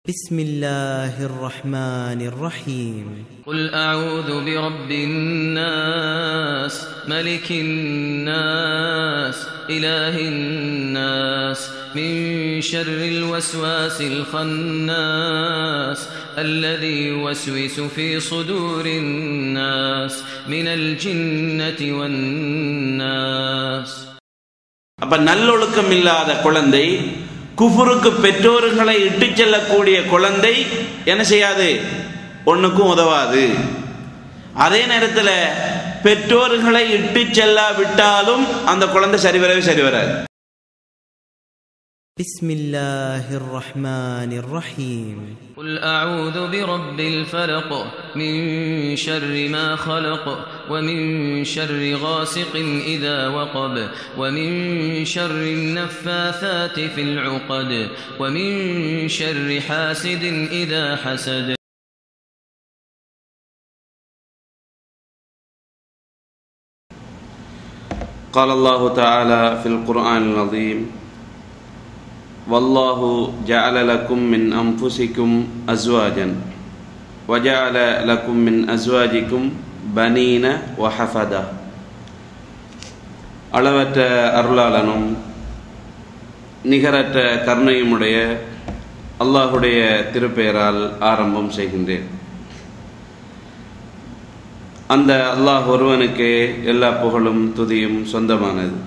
بسم الله الرحمن الرحيم قل أعوذ برب الناس ملك الناس إله الناس من شر الوسواس الخناس الذي يوسوس في صدور الناس من الجنة والناس அப்ப நல்லொழுக்கம் இல்லாத குழந்தை குஃபுருக்கு பெற்றோர்களை இட்டுச் செல்லக்கூடிய குழந்தை என்ன செய்யாது ஒண்ணுக்கும் உதவாது அதே நேரத்தில் பெற்றோர்களை இட்டுச் செல்லாவிட்டாலும் அந்த குழந்தை சரி வரவே சரி வராது بسم الله الرحمن الرحيم قل أعوذ برب الفلق من شر ما خلق ومن شر غاسق إذا وقب ومن شر النفاثات في العقد ومن شر حاسد إذا حسد قال الله تعالى في القرآن العظيم والله جعل لكم من أنفسكم أزواجا وجعل لكم من أزواجكم بنين وحفدة அளவற்ற அருளாளனும் நிகரற்ற கருணையுமுடைய அல்லாஹுடைய திருப்பெயரால் ஆரம்பம் செய்கின்றேன் அந்த அல்லாஹ் ஒருவனுக்கே எல்லா புகழும் துதியும் சொந்தமானது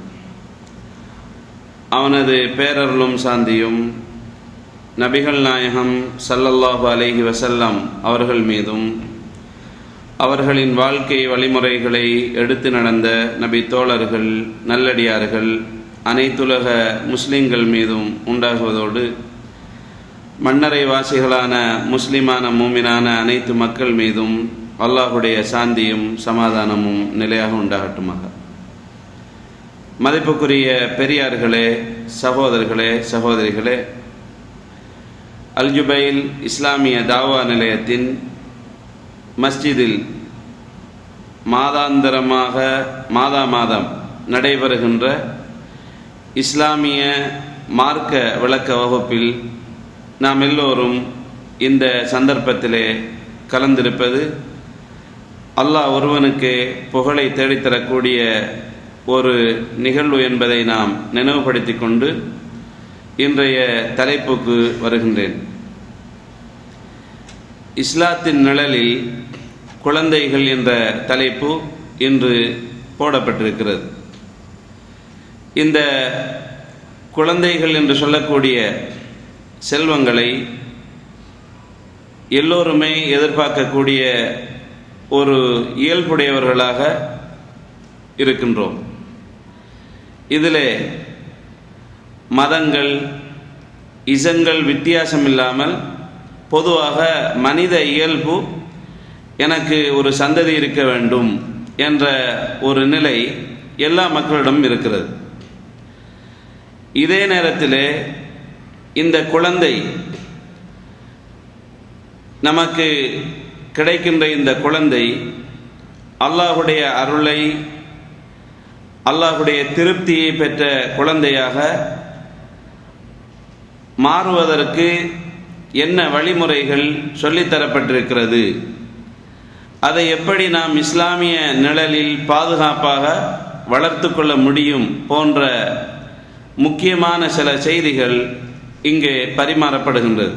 அவனது பேரருளும் சாந்தியும் நபிகள் நாயகம் ஸல்லல்லாஹு அலைஹி வஸல்லம் அவர்கள் மீதும் அவர்களின் வாழ்க்கை வழிமுறைகளை எடுத்து நடந்த நபி தோழர்கள் நல்லடியார்கள் அனைத்துலக முஸ்லிம்கள் மீதும் உண்டாகுவதோடு மன்னரை வாசிகளான முஸ்லிமான மூமினான அனைத்து மக்கள் மீதும் அல்லாஹுடைய சாந்தியும் சமாதானமும் நிலையாக உண்டாகட்டுமாக மதிப்புக்குரிய பெரியார்களே சகோதரர்களே சகோதரிகளே அல்ஜுபைல் இஸ்லாமிய தாவா நிலையத்தின் மஸ்ஜிதில் மாதாந்தரமாக மாதா மாதம் நடைபெறுகின்ற இஸ்லாமிய மார்க்க விளக்க வகுப்பில் நாம் எல்லோரும் இந்த சந்தர்ப்பத்திலே கலந்திருப்பது அல்லாஹ் ஒருவனுக்கு புகழை தேடித்தரக்கூடிய ஒரு நிகழ்வு என்பதை நாம் நினைவுபடுத்தி கொண்டு இன்றைய தலைப்புக்கு வருகின்றேன் இஸ்லாத்தின் நிழலில் குழந்தைகள் என்ற தலைப்பு இன்று போடப்பட்டிருக்கிறது இந்த குழந்தைகள் என்று சொல்லக்கூடிய செல்வங்களை எல்லோருமே எதிர்பார்க்கக்கூடிய ஒரு இயல்புடையவர்களாக இருக்கின்றோம் இதில் மதங்கள் இசங்கள் வித்தியாசம் இல்லாமல் பொதுவாக மனித இயல்பு எனக்கு ஒரு சந்ததி இருக்க வேண்டும் என்ற ஒரு நிலை எல்லா மக்களிடம் இருக்கிறது இதே நேரத்தில் இந்த குழந்தை நமக்கு கிடைக்கின்ற இந்த குழந்தை அல்லாஹுடைய அருளை அல்லாஹுடைய திருப்தியை பெற்ற குழந்தையாக மாறுவதற்கு என்ன வழிமுறைகள் சொல்லித்தரப்பட்டிருக்கிறது அதை எப்படி நாம் இஸ்லாமிய நிழலில் பாதுகாப்பாக வளர்த்து கொள்ள முடியும் போன்ற முக்கியமான சில செய்திகள் இங்கே பரிமாறப்படுகின்றது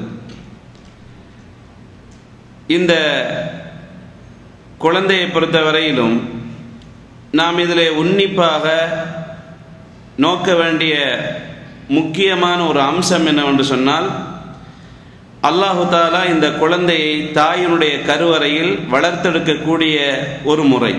இந்த குழந்தையை பொறுத்தவரையிலும் நாம் இதில் உன்னிப்பாக நோக்க வேண்டிய முக்கியமான ஒரு அம்சம் என்னவென்று சொன்னால் அல்லாஹு தாலா இந்த குழந்தையை தாயினுடைய கருவறையில் வளர்த்தெடுக்கக்கூடிய ஒரு முறை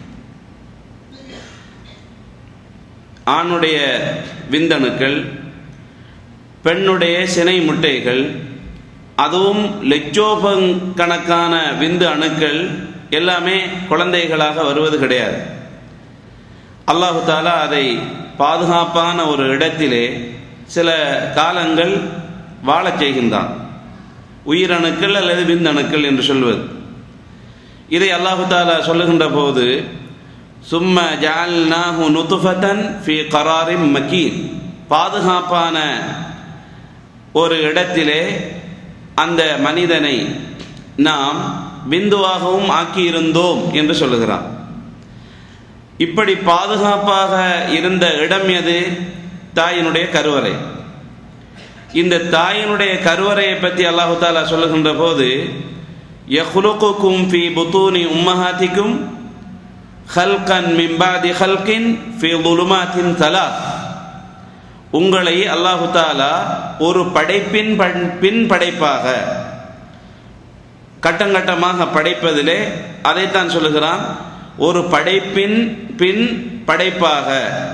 ஆணுடைய விந்தணுக்கள் பெண்ணுடைய சினை முட்டைகள் அதுவும் லட்சோபங் கணக்கான விந்து அணுக்கள் எல்லாமே குழந்தைகளாக வருவது கிடையாது அல்லாஹு தாலா அதை பாதுகாப்பான ஒரு இடத்திலே சில காலங்கள் வாழச் செய்கின்றான் உயிரணுக்கள் அல்லது விந்தணுக்கள் என்று சொல்வது இதை அல்லாஹு தாலா சொல்லுகின்ற போது சும்ம ஜால்நாஹு நுதுஃபதன் ஃபி கராரிம் மக்கீன் பாதுகாப்பான ஒரு இடத்திலே அந்த மனிதனை நாம் பிந்துவாகவும் ஆக்கியிருந்தோம் என்று சொல்லுகிறான் இப்படி பாதுகாப்பாக இருந்த இடம் எது தாயினுடைய கருவறை இந்த தாயினுடைய கருவறையை பற்றி அல்லாஹு தாலா சொல்லுகின்ற போது யஹ்லுக்குக்கும் ஃபி புத்தூனி உம்மஹாத்திக்கும் ஹல்கன் மிம்பாதி ஹல்கின் ஃபி துலுமாத்தின் தலா உங்களை அல்லாஹு தாலா ஒரு படைப்பின் பின் படைப்பாக கட்டங்கட்டமாக படைப்பதிலே அதைத்தான் சொல்லுகிறான் ஒரு படைப்பின் பின் படைப்பாக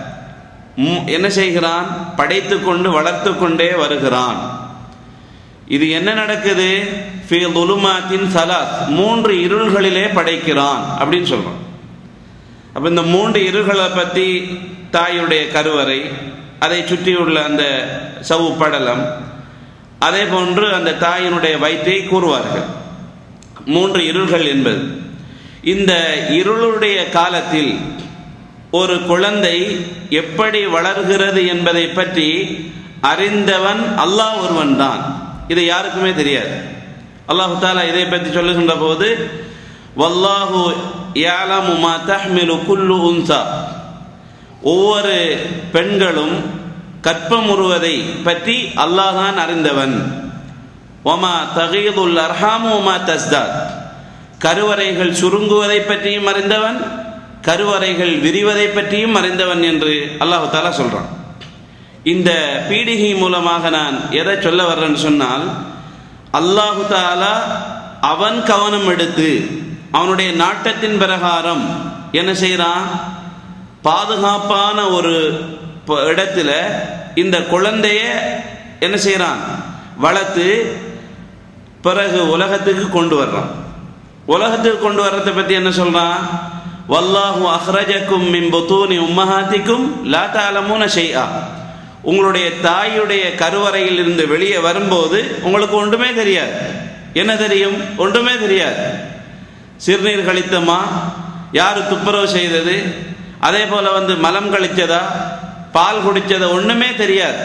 என்ன செய்கிறான் படைத்து கொண்டு வளர்த்து கொண்டே வருகிறான் இது என்ன நடக்குது துலுமாத்தின் சலாத் மூன்று இருள்களிலே படைக்கிறான் அப்படின்னு சொல்றான் அப்ப இந்த மூன்று இருள்களை பத்தி தாயுடைய கருவறை அதை சுற்றியுள்ள அந்த சவு படலம் அதே போன்று அந்த தாயினுடைய வயிற்றை கூறுவார்கள் மூன்று இருள்கள் என்பது இந்த இருளுடைய காலத்தில் ஒரு குழந்தை எப்படி வளர்கிறது என்பதை பற்றி அறிந்தவன் அல்லாஹ் ஒருவன் தான் இது யாருக்குமே தெரியாது அல்லாஹு தாலா இதை பற்றி சொல்லுகின்ற போது வல்லாஹு யாலமு மா தஹ்மிலு குல்லு உன்சா ஒவ்வொரு பெண்களும் கற்பமுறுவதை பற்றி அல்லாஹ் தான் அறிந்தவன் ஒமா தகீதுல் அர்ஹாமு ஒமா தஸ்தாத் கருவறைகள் சுருங்குவதை பற்றியும் அறிந்தவன் கருவறைகள் விரிவதை பற்றியும் அறிந்தவன் என்று அல்லாஹு தாலா சொல்றான் இந்த பீடிகை மூலமாக நான் எதை சொல்ல வர்றேன்னு சொன்னால் அல்லாஹு தாலா அவன் கவனம் எடுத்து அவனுடைய நாட்டத்தின் பிரகாரம் என்ன செய்யறான் பாதுகாப்பான ஒரு இடத்துல இந்த குழந்தைய என்ன செய்யறான் வளர்த்து பிறகு உலகத்துக்கு கொண்டு வர்றான் உலகத்துக்கு கொண்டு வர்றதை பத்தி என்ன சொல்றான் வல்லாஹு அஹ்ரஜக்கும் மின் புத்தூனி உம்மஹாத்திக்கும் லா தாலமுன ஷெய்ஆ உங்களுடைய தாயுடைய கருவறையில் இருந்து வெளியே வரும்போது உங்களுக்கு ஒன்றுமே தெரியாது என்ன தெரியும் ஒன்றுமே தெரியாது சிறுநீர் கழித்தமா யார் துப்புரவு செய்தது அதே போல வந்து மலம் கழிச்சதா பால் குடிச்சதா ஒண்ணுமே தெரியாது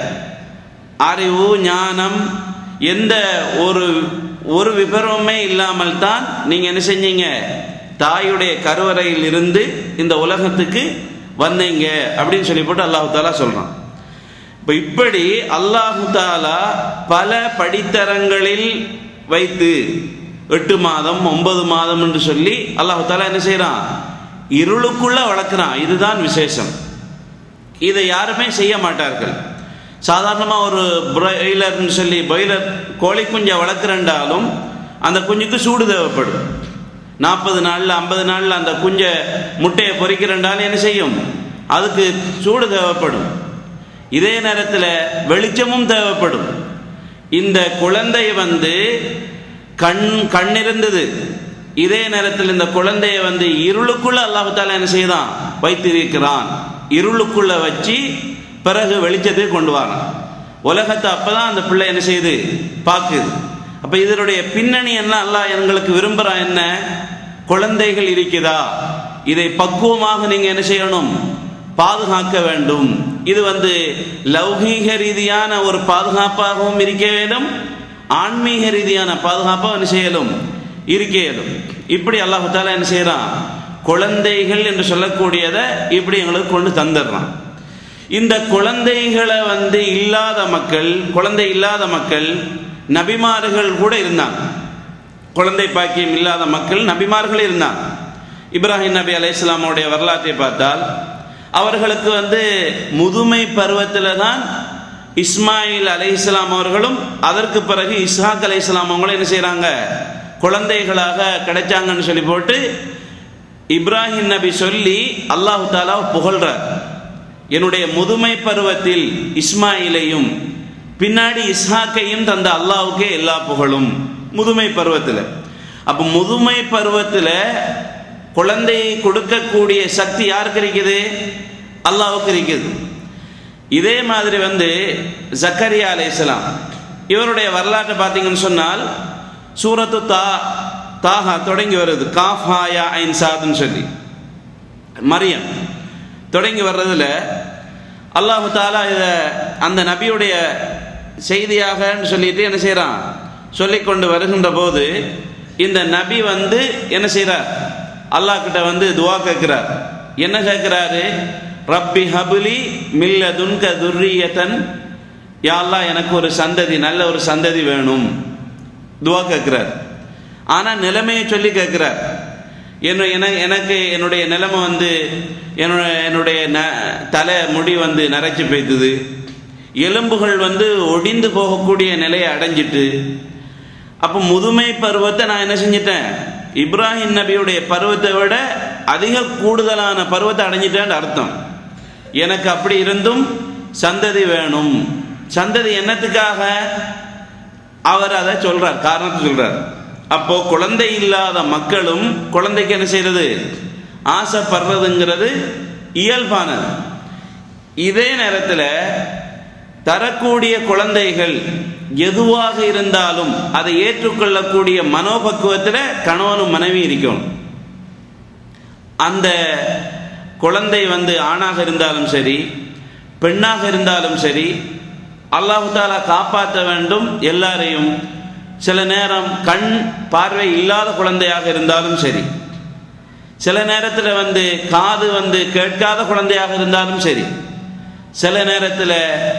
அறிவு ஞானம் எந்த ஒரு ஒரு விபரமுமே இல்லாமல் தான் நீங்க என்ன செஞ்சீங்க தாயுடைய கருவறையில் இருந்து இந்த உலகத்துக்கு வந்தீங்க அப்படின்னு சொல்லி போட்டு அல்லாஹு தாலா சொல்றான் இப்ப இப்படி அல்லாஹு தாலா பல படித்தரங்களில் வைத்து எட்டு மாதம் ஒன்பது மாதம் என்று சொல்லி அல்லாஹு தாலா என்ன செய்யறான் இருளுக்குள்ள வளர்க்குறான் இதுதான் விசேஷம் இதை யாருமே செய்ய மாட்டார்கள் சாதாரணமாக ஒரு பிராய்லர்னு சொல்லி பாய்லர் கோழி குஞ்சை வளர்க்குறண்டாலும் அந்த குஞ்சுக்கு சூடு தேவைப்படும் நாற்பது நாளில் ஐம்பது நாளில் அந்த குஞ்சை முட்டையை பொறிக்கிறண்டாலும் என்ன செய்யும் அதுக்கு சூடு தேவைப்படும் இதே நேரத்தில் வெளிச்சமும் தேவைப்படும் இந்த குழந்தை வந்து கண் கண் இருந்தது இதே நேரத்தில் இந்த குழந்தைய வந்து இருளுக்குள்ள அல்லாஹால என்ன செய்தான் வைத்திருக்கிறான் இருளுக்குள்ள வச்சு பிறகு வெளிச்சத்தை கொண்டு வரான் உலகத்தை அப்பதான் அந்த பிள்ளை என்ன செய்யுது பார்க்குது அப்ப இதனுடைய பின்னணி என்ன அல்லாஹ் எங்களுக்கு விரும்புறான் என்ன குழந்தைகள் இருக்குதா இதை பக்குவமாக நீங்க என்ன செய்யணும் பாதுகாக்க வேண்டும் இது வந்து லௌகீக ரீதியான ஒரு பாதுகாப்பாகவும் இருக்க வேண்டும் ஆன்மீக ரீதியான பாதுகாப்பாக என்ன செய்யலும் இருக்க இயலும் இப்படி அல்லாஹு தாலா என்ன செய்யறான் குழந்தைகள் என்று சொல்லக்கூடியதை இப்படி எங்களுக்கு கொண்டு தந்துடுறான் இந்த குழந்தைகளை வந்து இல்லாத மக்கள் குழந்தை இல்லாத மக்கள் நபிமார்கள் கூட இருந்தாங்க குழந்தை பாக்கியம் இல்லாத மக்கள் நபிமார்கள் இருந்தாங்க இப்ராஹிம் நபி அலை இஸ்லாமுடைய வரலாற்றை பார்த்தால் அவர்களுக்கு வந்து முதுமை பருவத்தில் தான் இஸ்மாயில் அலை இஸ்லாம் அவர்களும் அதற்கு பிறகு இஸ்ஹாக் அலை இஸ்லாம் அவங்களும் என்ன செய்கிறாங்க குழந்தைகளாக கிடைச்சாங்கன்னு சொல்லி போட்டு இப்ராஹிம் நபி சொல்லி அல்லாஹு தாலா புகழ்றார் என்னுடைய முதுமை பருவத்தில் இஸ்மாயிலையும் பின்னாடி இஸ்ஹாக்கையும் தந்த அல்லாவுக்கே எல்லா புகழும் முதுமை பருவத்தில் அப்போ முதுமை பருவத்தில் குழந்தையை கொடுக்கக்கூடிய சக்தி யாருக்கு இருக்குது அல்லாவுக்கு இருக்குது இதே மாதிரி வந்து ஜக்கரியா அலை இஸ்லாம் இவருடைய வரலாற்றை பார்த்தீங்கன்னு சொன்னால் சூரத்து தா தாகா தொடங்கி வருது காஃபாயா ஐன் சாதுன்னு சொல்லி மரியம் தொடங்கி வர்றதுல அல்லாஹு தாலா இதை அந்த நபியுடைய செய்தியாக சொல்லிட்டு என்ன செய்கிறான் சொல்லிக் கொண்டு வருகின்ற போது இந்த நபி வந்து என்ன செய்கிறார் அல்லாஹ் கிட்ட வந்து துவா கேட்கிறார் என்ன கேட்கிறாரு ரப்பி ஹபுலி மில்ல துன்க துர்ரியத்தன் யாழ்லா எனக்கு ஒரு சந்ததி நல்ல ஒரு சந்ததி வேணும் துவா கேட்கிறார் ஆனால் நிலைமையை சொல்லி கேட்கிறார் என்ன என- எனக்கு என்னுடைய நிலைமை வந்து என்னுடைய என்னுடைய ந தலை முடி வந்து நரைச்சி போய்த்துது எலும்புகள் வந்து ஒடிந்து போகக்கூடிய நிலையை அடைஞ்சிட்டு அப்போ முதுமை பருவத்தை நான் என்ன செஞ்சிட்டேன் இப்ராஹிம் நபியுடைய பருவத்தை விட அதிக கூடுதலான பருவத்தை அடைஞ்சிட்டேன்னு அர்த்தம் எனக்கு அப்படி இருந்தும் சந்ததி வேணும் சந்ததி என்னத்துக்காக அவர் அதை சொல்றார் காரணத்தை சொல்றார் அப்போ குழந்தை இல்லாத மக்களும் குழந்தைக்கு என்ன செய்யறது ஆசைப்படுறதுங்கிறது இயல்பானது இதே நேரத்தில் தரக்கூடிய குழந்தைகள் எதுவாக இருந்தாலும் அதை ஏற்றுக்கொள்ளக்கூடிய மனோபக்குவத்தில் கணவனும் மனைவி இருக்கணும் அந்த குழந்தை வந்து ஆணாக இருந்தாலும் சரி பெண்ணாக இருந்தாலும் சரி அல்லாஹு தாலா காப்பாற்ற வேண்டும் எல்லாரையும் சில நேரம் கண் பார்வை இல்லாத குழந்தையாக இருந்தாலும் சரி சில நேரத்தில் வந்து காது வந்து கேட்காத குழந்தையாக இருந்தாலும் சரி சில நேரத்தில்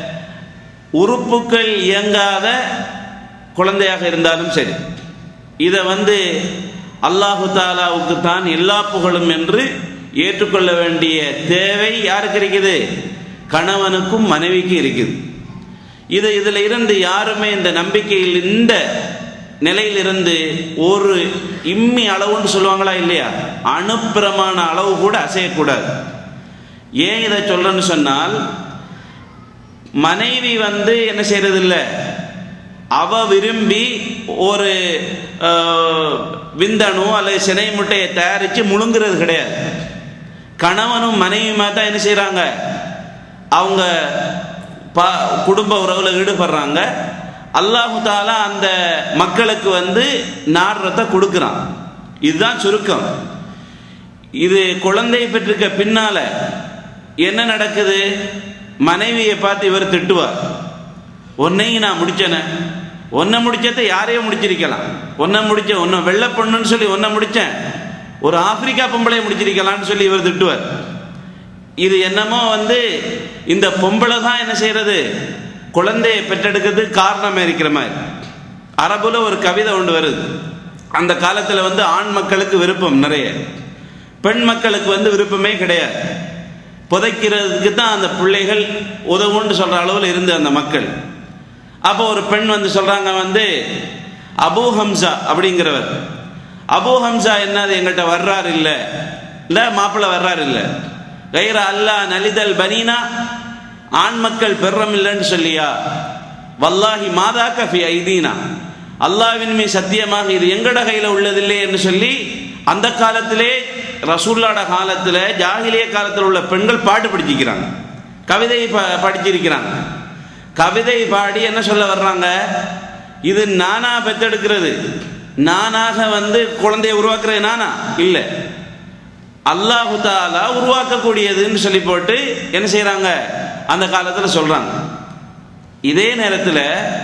உறுப்புகள் இயங்காத குழந்தையாக இருந்தாலும் சரி இதை வந்து அல்லாஹு தாலாவுக்கு தான் எல்லா புகழும் என்று ஏற்றுக்கொள்ள வேண்டிய தேவை யாருக்கு இருக்குது கணவனுக்கும் மனைவிக்கும் இருக்குது இது இதில் இருந்து யாருமே இந்த நம்பிக்கையில் இந்த நிலையிலிருந்து ஒரு இம்மி அளவுன்னு சொல்லுவாங்களா இல்லையா அணுப்பிரமாண அளவு கூட அசையக்கூடாது ஏன் இதை சொல்றேன்னு சொன்னால் மனைவி வந்து என்ன செய்யறது இல்ல அவ விரும்பி ஒரு அஹ், விந்தணு அல்லது சினை முட்டையை தயாரித்து முழுங்குறது கிடையாது கணவனும் மனைவியுமா தான் என்ன செய்றாங்க அவங்க பா குடும்ப உறவுல ஈடுபடுறாங்க அல்லாஹு தாலா அந்த மக்களுக்கு வந்து நாடுறத கொடுக்குறான் இதுதான் சுருக்கம் இது குழந்தை பெற்றிருக்க பின்னால என்ன நடக்குது மனைவியை பார்த்து இவர் திட்டுவார் உன்னையும் நான் முடிச்சேனே உன்னை முடிச்சதை யாரையும் முடிச்சிருக்கலாம் உன்னை முடிச்ச உன்னை வெள்ளை பொண்ணுன்னு சொல்லி உன்னை முடிச்சேன் ஒரு ஆப்பிரிக்கா பொம்பளையை முடிச்சிருக்கலாம்னு சொல்லி இவர் திட்டுவார் இது என்னமோ வந்து இந்த பொம்பளை தான் என்ன செய்யறது குழந்தையை பெற்றெடுக்கிறதுக்கு காரணமா இருக்கிற மாதிரி அரபுல ஒரு கவிதை ஒன்று வருது அந்த காலத்துல வந்து ஆண் மக்களுக்கு விருப்பம் நிறைய பெண் மக்களுக்கு வந்து விருப்பமே கிடையாது புதைக்கிறதுக்கு தான் அந்த பிள்ளைகள் உதவுன்னு சொல்ற அளவில் இருந்து அந்த மக்கள் அப்போ ஒரு பெண் வந்து சொல்றாங்க வந்து அபூ ஹம்சா அப்படிங்கிறவர் அபூ ஹம்சா என்னது எங்கள்கிட்ட வர்றாரு இல்ல இல்ல மாப்பிள்ளை வர்றாரு இல்ல கைர அல்லா நலிதல் பனீனா ஆண் மக்கள் பெறம் இல்லைன்னு சொல்லியா வல்லாஹி மாதா கஃபி ஐதீனா அல்லாவின் மீ சத்தியமாக இது எங்கட கையில உள்ளதில்லை என்று சொல்லி அந்த காலத்திலே ரசூல்லாட காலத்துல ஜாகிலிய காலத்தில் உள்ள பெண்கள் பாட்டு படிச்சிக்கிறாங்க கவிதை ப- படிச்சிருக்கிறாங்க கவிதை பாடி என்ன சொல்ல வர்றாங்க இது நானா பெத்தெடுக்கிறது நானாக வந்து குழந்தையை உருவாக்குறது நானா இல்லை அல்லாஹு தாலா உருவாக்கக்கூடியதுன்னு சொல்லி போட்டு என்ன செய்றாங்க அந்த காலத்துல சொல்றாங்க இதே நேரத்தில்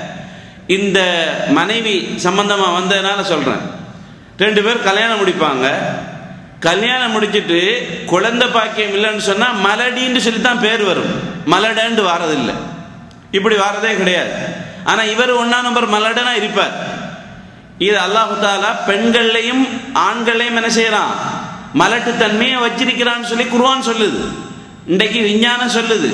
இந்த மனைவி சம்பந்தமா வந்ததுனால சொல்றேன் ரெண்டு பேர் கல்யாணம் முடிப்பாங்க கல்யாணம் முடிச்சிட்டு குழந்தை பாக்கியம் இல்லைன்னு சொன்னா மலடின்னு சொல்லி தான் பேர் வரும் மலடன்ட்டு வாரதில்லை இப்படி வாரதே கிடையாது ஆனா இவர் ஒன்னா நம்பர் மலடனா இருப்பார் இது அல்லாஹு தாலா பெண்கள்லையும் ஆண்களையும் என்ன செய்யறான் மலட்டு தன்மையை வச்சிருக்கிறான்னு சொல்லி குர்ஆன் சொல்லுது இன்றைக்கு விஞ்ஞானம் சொல்லுது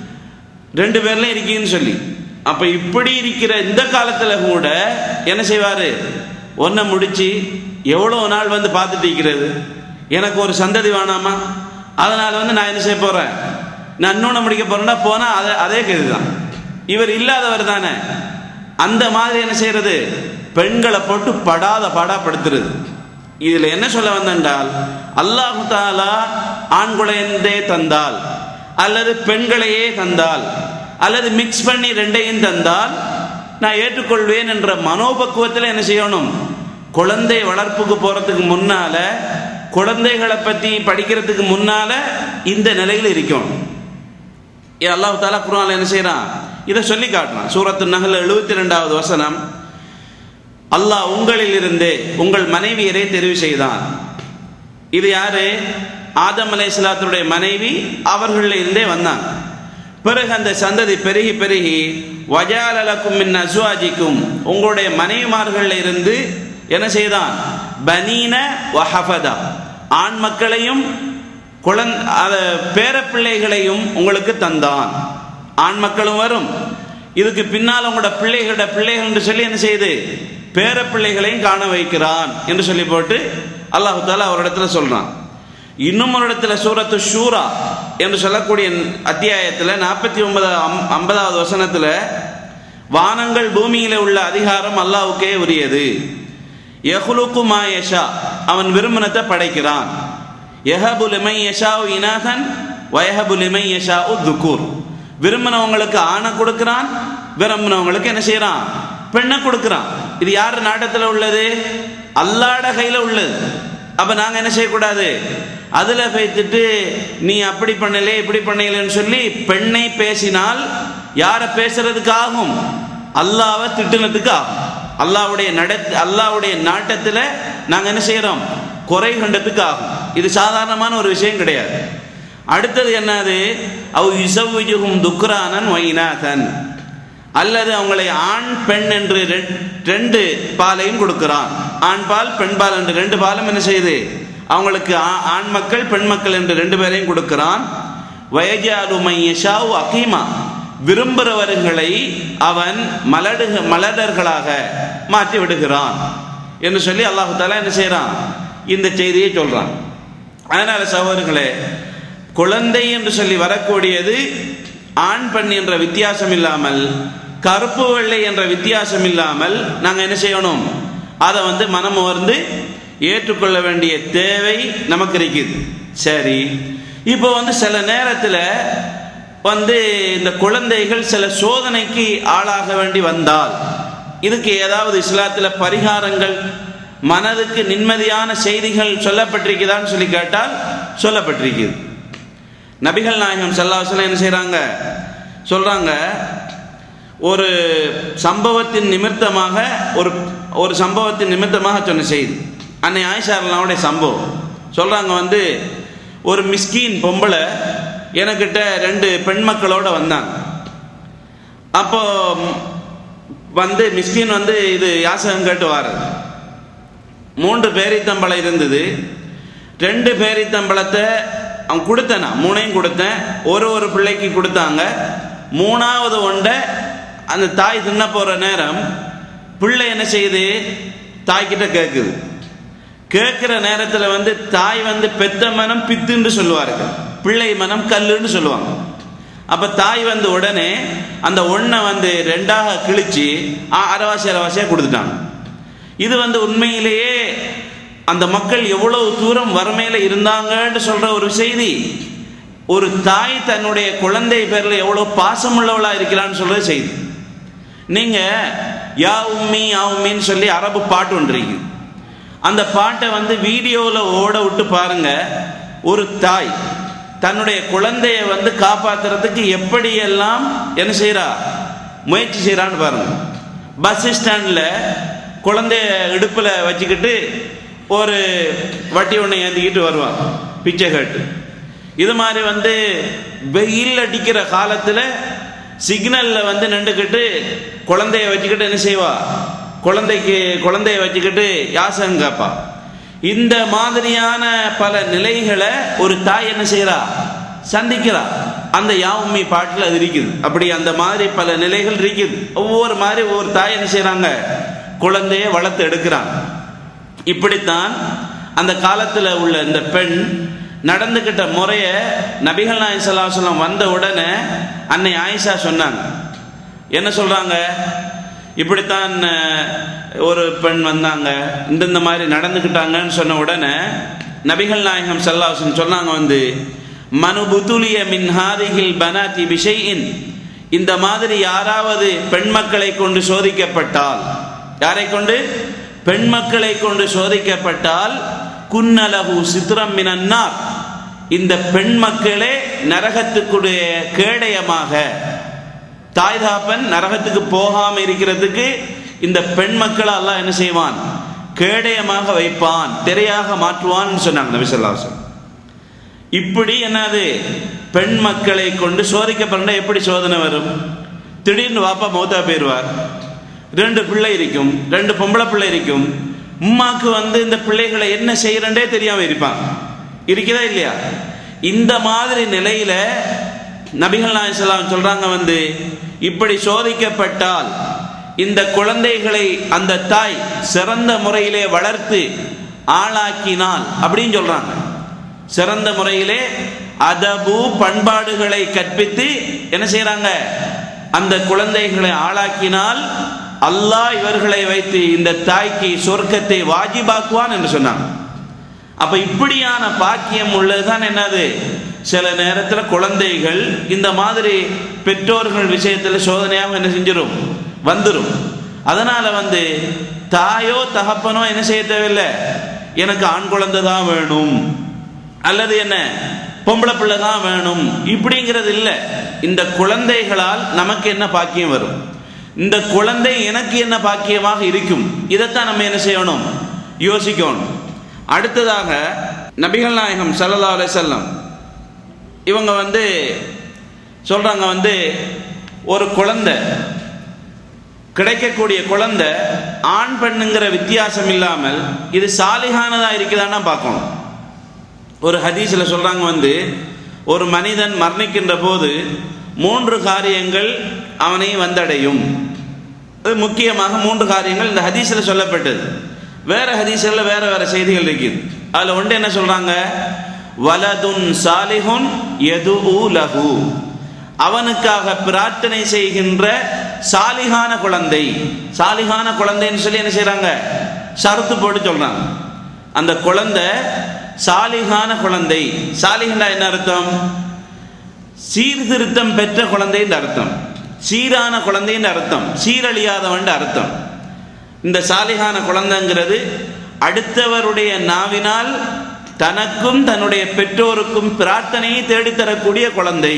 ரெண்டு பேர்ல இருக்கீங்கன்னு சொல்லி அப்ப இப்படி இருக்கிற இந்த காலத்துல கூட என்ன செய்வாரு ஒன்றை முடிச்சு எவ்வளவு நாள் வந்து பார்த்துட்டு இருக்கிறது எனக்கு ஒரு சந்ததி வேணாமா அதனால வந்து நான் என்ன செய்ய போறேன் நான் இன்னொன்று முடிக்க போறேன்னா போனா அதே அதே கருதுதான் இவர் இல்லாதவர் தானே அந்த மாதிரி என்ன செய்யறது பெண்களை போட்டு படாத பாடாப்படுத்துறது இதுல என்ன சொல்ல வந்தென்றால் அல்லாஹு தாலா ஆண் குழந்தை தந்தால் அல்லது பெண்களையே தந்தால் அல்லது மிக்ஸ் பண்ணி ரெண்டையும் தந்தால் நான் ஏற்றுக்கொள்வேன் என்ற மனோபக்குவத்தில் என்ன செய்யணும் குழந்தை வளர்ப்புக்கு போறதுக்கு முன்னால குழந்தைகளை பத்தி படிக்கிறதுக்கு முன்னால இந்த நிலையில் இருக்கணும் இது அல்லாஹ் தாலா குர்ஆன்ல என்ன செய்யறான் இதை சொல்லி காட்டுறான் சூரத்து நகல் எழுபத்தி ரெண்டாவது வசனம் அல்லாஹ் உங்களில் இருந்து உங்கள் மனைவியரை தெரிவு செய்தான் இது யாரு ஆதம் அலை இஸ்லாத்துடைய மனைவி அவர்களில் இருந்தே வந்தாங்க பிறகு அந்த சந்ததி பெருகி பெருகி வஜாலலக்கும் மின் அசுவாஜிக்கும் உங்களுடைய மனைவிமார்களில் இருந்து என்ன செய்தான் பனீன வஹஃபதா ஆண் மக்களையும் குழந் பேரப்பிள்ளைகளையும் உங்களுக்கு தந்தான் ஆண் மக்களும் வரும் இதுக்கு பின்னால் உங்களோட பிள்ளைகளோட பிள்ளைகள் என்று சொல்லி என்ன செய்யுது பேர பிள்ளைகளையும் காண வைக்கிறான் என்று சொல்லி போட்டு அல்லாஹு தாலா ஒரு இடத்துல சொல்றான் இன்னும் ஒரு இடத்துல சூரத்து ஷூரா என்று சொல்லக்கூடிய அத்தியாயத்தில் நாற்பத்தி ஒன்பது ஐம்பதாவது வசனத்தில் வானங்கள் பூமியில உள்ள அதிகாரம் அல்லாவுக்கே உரியது யஹுலுக்கு மாயஷா அவன் விரும்பினத்தை படைக்கிறான் யஹபுலிமை யஷா இனாகன் வயஹபுலிமை யஷா துக்கூர் விரும்பினவங்களுக்கு ஆணை கொடுக்கிறான் விரும்பினவங்களுக்கு என்ன செய்யறான் பெண்ணை கொடுக்கிறான் இது யார் நாட்டத்தில் உள்ளது அல்லாட கையில் உள்ளது அப்ப நாங்க என்ன செய்யக்கூடாது அதுல வைத்துட்டு நீ அப்படி பண்ணலே இப்படி பண்ணலன்னு சொல்லி பெண்ணை பேசினால் யார பேசுறதுக்கு ஆகும் அல்லாவை திட்டுனதுக்கு ஆகும் அல்லாவுடைய நட அல்லாவுடைய நாட்டத்தில் நாங்க என்ன செய்யறோம் குறை கண்டதுக்கு ஆகும் இது சாதாரணமான ஒரு விஷயம் கிடையாது அடுத்தது என்னது அவ் இசவுஜுகும் துக்ரானன் வைநாதன் அல்லது அவங்களை ஆண் பெண் என்று ரெண்டு பாலையும் கொடுக்கிறான் ஆண் பால் பெண் பால் என்று ரெண்டு பாலும் என்ன செய்யுது அவங்களுக்கு ஆண் மக்கள் பெண் மக்கள் என்று ரெண்டு பேரையும் கொடுக்கிறான் வயஜாலுமையஷாவு அகீமா விரும்புகிறவர்களை அவன் மலடு மலடர்களாக மாற்றி விடுகிறான் என்று சொல்லி அல்லாஹு தாலா என்ன செய்யறான் இந்த செய்தியை சொல்றான் அதனால சகோதரர்களே குழந்தை என்று சொல்லி வரக்கூடியது ஆண் பெண் என்ற வித்தியாசம் இல்லாமல் கருப்பு வெள்ளை என்ற வித்தியாசம் இல்லாமல் நாங்கள் என்ன செய்யணும் அதை வந்து மனம் வந்து ஏற்றுக்கொள்ள வேண்டிய தேவை நமக்கு இருக்குது சரி இப்போ வந்து சில நேரத்தில் வந்து இந்த குழந்தைகள் சில சோதனைக்கு ஆளாக வேண்டி வந்தால் இதுக்கு ஏதாவது இஸ்லாத்தில் பரிகாரங்கள் மனதுக்கு நிம்மதியான செய்திகள் சொல்லப்பட்டிருக்குதான்னு சொல்லி கேட்டால் சொல்லப்பட்டிருக்குது நபிகள் நாயகம் செல்லாசலம் என்ன செய்கிறாங்க சொல்கிறாங்க ஒரு சம்பவத்தின் நிமித்தமாக ஒரு ஒரு சம்பவத்தின் நிமித்தமாக சொன்ன செய்தி அன்னை ஆயிஷாரலாவுடைய சம்பவம் சொல்கிறாங்க வந்து ஒரு மிஸ்கீன் பொம்பளை எனக்கிட்ட ரெண்டு பெண் மக்களோட வந்தாங்க அப்போ வந்து மிஸ்கின் வந்து இது யாசகம் கேட்டு வாரது மூன்று பேரித்தம்பளம் இருந்தது ரெண்டு பேரித்தம்பளத்தை அவன் கொடுத்தேன் நான் மூணையும் கொடுத்தேன் ஒரு ஒரு பிள்ளைக்கு கொடுத்தாங்க மூணாவது ஒன்றை அந்த தாய் தின்ன போகிற நேரம் பிள்ளை என்ன செய்யுது தாய்கிட்ட கேட்குது கேட்குற நேரத்தில் வந்து தாய் வந்து பெத்த மனம் பித்துன்னு சொல்லுவார்கள் பிள்ளை மனம் கல்லுன்னு சொல்லுவாங்க அப்போ தாய் வந்து உடனே அந்த ஒன்றை வந்து ரெண்டாக கிழிச்சு அரைவாசி அரைவாசியாக கொடுத்துட்டாங்க இது வந்து உண்மையிலேயே அந்த மக்கள் எவ்வளவு தூரம் வறுமையில் இருந்தாங்கன்னு சொல்ற ஒரு செய்தி ஒரு தாய் தன்னுடைய குழந்தை பேரில் எவ்வளவு பாசம் உள்ளவளா இருக்கலான்னு சொல்ற செய்தி நீங்க யா உம்மி யா உம்மின்னு சொல்லி அரபு பாட்டு ஒன்றிருக்கு அந்த பாட்டை வந்து வீடியோவில் ஓட விட்டு பாருங்க ஒரு தாய் தன்னுடைய குழந்தைய வந்து காப்பாத்துறதுக்கு எப்படியெல்லாம் என்ன செய்யறா முயற்சி செய்யறான்னு பாருங்க பஸ் ஸ்டாண்டில் குழந்தைய இடுப்பில் வச்சுக்கிட்டு ஒரு வட்டி ஒன்று ஏந்திக்கிட்டு வருவான் பிச்சை கேட்டு இது மாதிரி வந்து வெயில் அடிக்கிற காலத்தில் சிக்னலில் வந்து நின்றுக்கிட்டு குழந்தைய வச்சுக்கிட்டு என்ன செய்வா குழந்தைக்கு குழந்தைய வச்சுக்கிட்டு யாசகம் கேட்பா இந்த மாதிரியான பல நிலைகளை ஒரு தாய் என்ன செய்யறா சந்திக்கிறா அந்த யாவும்மி பாட்டில் அது இருக்குது அப்படி அந்த மாதிரி பல நிலைகள் இருக்குது ஒவ்வொரு மாதிரி ஒவ்வொரு தாய் என்ன செய்யறாங்க குழந்தைய வளர்த்து எடுக்கிறாங்க இப்படித்தான் அந்த காலத்தில் உள்ள இந்த பெண் நடந்துக்கிட்ட முறைய நபிகள் நாய் சொல்லாம் வந்த உடனே அன்னை ஆயிஷா சொன்னாங்க என்ன சொல்றாங்க இப்படித்தான் ஒரு பெண் வந்தாங்க இந்த இந்த மாதிரி நடந்துக்கிட்டாங்கன்னு சொன்ன உடனே நபிகள் நாயகம் சல்லாசன் சொன்னாங்க வந்து மனு புத்துலிய மின் ஹாதிகில் பனாத்தி விஷயின் இந்த மாதிரி யாராவது பெண் மக்களை கொண்டு சோதிக்கப்பட்டால் யாரை கொண்டு பெண் மக்களை கொண்டு சோதிக்கப்பட்டால் குன்னலகு சித்திரம் மினன்னார் இந்த பெண் மக்களே நரகத்துக்குடைய கேடயமாக தாய் தாப்பன் நரகத்துக்கு போகாம இருக்கிறதுக்கு இந்த பெண் மக்களை அல்லாஹ் என்ன செய்வான் கேடயமாக வைப்பான் திரையாக மாற்றுவான்னு சொன்னாங்க நபி ஸல்லல்லாஹு அலைஹி வஸல்லம் இப்படி என்னது பெண் மக்களை கொண்டு சோதிக்கப்பட எப்படி சோதனை வரும் திடீர்னு வாப்பா மௌத்தா போயிடுவார் ரெண்டு பிள்ளை இருக்கும் ரெண்டு பொம்பளை பிள்ளை இருக்கும் உம்மாக்கு வந்து இந்த பிள்ளைகளை என்ன செய்யறண்டே தெரியாம இருப்பாங்க இருக்குதா இல்லையா இந்த மாதிரி நிலையில நபிகள் நாயகம் சொல்றாங்க வந்து இப்படி சோதிக்கப்பட்டால் இந்த குழந்தைகளை அந்த தாய் சிறந்த முறையிலே வளர்த்து ஆளாக்கினால் அப்படின்னு சொல்றாங்க சிறந்த முறையிலே அதபு பண்பாடுகளை கற்பித்து என்ன செய்யறாங்க அந்த குழந்தைகளை ஆளாக்கினால் அல்லாஹ் இவர்களை வைத்து இந்த தாய்க்கு சொர்க்கத்தை வாஜிபாக்குவான் என்று சொன்னாங்க அப்ப இப்படியான பாக்கியம் உள்ளதுதான் என்னது சில நேரத்தில் குழந்தைகள் இந்த மாதிரி பெற்றோர்கள் விஷயத்தில் சோதனையாக என்ன செஞ்சிடும் வந்துடும் அதனால வந்து தாயோ தகப்பனோ என்ன செய்ய தேவையில்லை எனக்கு ஆண் குழந்தை தான் வேணும் அல்லது என்ன பொம்பளை பிள்ளை தான் வேணும் இப்படிங்கிறது இல்லை இந்த குழந்தைகளால் நமக்கு என்ன பாக்கியம் வரும் இந்த குழந்தை எனக்கு என்ன பாக்கியமாக இருக்கும் இதைத்தான் நம்ம என்ன செய்யணும் யோசிக்கணும் அடுத்ததாக நபிகள் நாயகம் சல்லா அலிசல்லம் இவங்க வந்து சொல்றாங்க வந்து ஒரு குழந்தை கிடைக்கக்கூடிய குழந்தை ஆண் பெண்ணுங்கிற வித்தியாசம் இல்லாமல் இது சாலிகானதா இருக்குதான்னா பார்க்கணும் ஒரு ஹதீஸில் சொல்றாங்க வந்து ஒரு மனிதன் மரணிக்கின்ற போது மூன்று காரியங்கள் அவனை வந்தடையும் அது முக்கியமாக மூன்று காரியங்கள் இந்த ஹதீஸில் சொல்லப்பட்டது வேற ஹதீஸில் வேற வேற செய்திகள் இருக்குது அதில் ஒன்று என்ன சொல்றாங்க வலதுன் சாலிஹுன் எது லஹு அவனுக்காக பிரார்த்தனை செய்கின்ற சாலிகான குழந்தை சாலிகான குழந்தைன்னு சொல்லி என்ன செய்றாங்க ஷரத்து போட்டு சொல்றாங்க அந்த குழந்தை சாலிகான குழந்தை சாலிகண்டா என்ன அர்த்தம் சீர்திருத்தம் பெற்ற குழந்தைன்னு அர்த்தம் சீரான குழந்தைன்னு அர்த்தம் சீரழியாதவன் அர்த்தம் இந்த சாலிகான குழந்தைங்கிறது அடுத்தவருடைய நாவினால் தனக்கும் தன்னுடைய பெற்றோருக்கும் பிரார்த்தனையை தேடித்தரக்கூடிய குழந்தை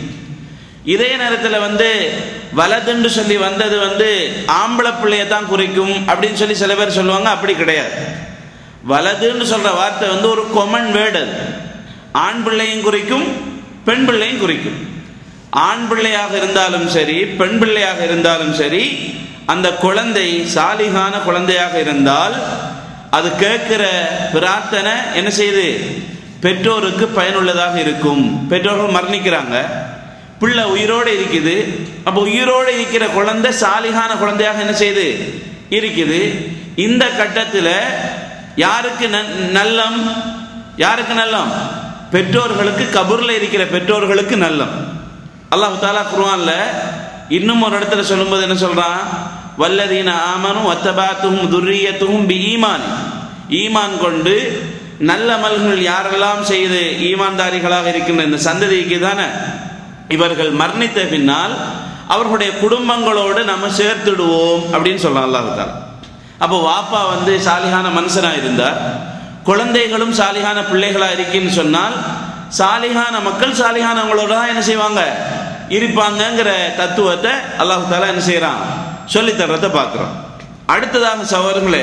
இதே நேரத்தில் வந்து வலதுன்னு சொல்லி வந்தது வந்து ஆம்பளை பிள்ளைய தான் குறிக்கும் அப்படின்னு சொல்லி சில பேர் சொல்லுவாங்க அப்படி கிடையாது வலதுன்னு சொல்ற வார்த்தை வந்து ஒரு கொமன் வேர்டு அது ஆண் பிள்ளையும் குறிக்கும் பெண் பிள்ளையும் குறிக்கும் ஆண் பிள்ளையாக இருந்தாலும் சரி பெண் பிள்ளையாக இருந்தாலும் சரி அந்த குழந்தை சாலிகான குழந்தையாக இருந்தால் அது கேட்கிற பிரார்த்தனை என்ன செய்யுது பெற்றோருக்கு பயனுள்ளதாக இருக்கும் பெற்றோர்கள் மரணிக்கிறாங்க பிள்ளை உயிரோடு இருக்குது அப்போ உயிரோடு இருக்கிற குழந்தை சாலிகான குழந்தையாக என்ன செய்யுது இருக்குது இந்த கட்டத்தில் யாருக்கு நல்லம் யாருக்கு நல்லம் பெற்றோர்களுக்கு கபூர்ல இருக்கிற பெற்றோர்களுக்கு நல்லம் அல்லாஹு தாலா குருவான்ல இன்னும் ஒரு இடத்துல சொல்லும்போது என்ன சொல்றான் வல்லதீன ஆமனும் வத்தபாத்தும் துர்ரியத்தும் பி ஈமான் ஈமான் கொண்டு நல்ல மல்கள் யாரெல்லாம் செய்து ஈமான்தாரிகளாக இருக்கின்ற இந்த சந்ததிக்கு தானே இவர்கள் மரணித்த பின்னால் அவர்களுடைய குடும்பங்களோடு நம்ம சேர்த்துடுவோம் அப்படின்னு சொல்லலாம் அல்லாஹு தாலா அப்போ வாப்பா வந்து சாலிகான மனுஷனா இருந்தார் குழந்தைகளும் சாலிகான பிள்ளைகளா இருக்குன்னு சொன்னால் சாலிகான மக்கள் சாலிகானவங்களோட தான் என்ன செய்வாங்க இருப்பாங்கங்கிற தத்துவத்தை அல்லாஹு தாலா என்ன செய்யறான் சொல்லி தர்றதை பார்க்குறோம் அடுத்ததாக சவர்களே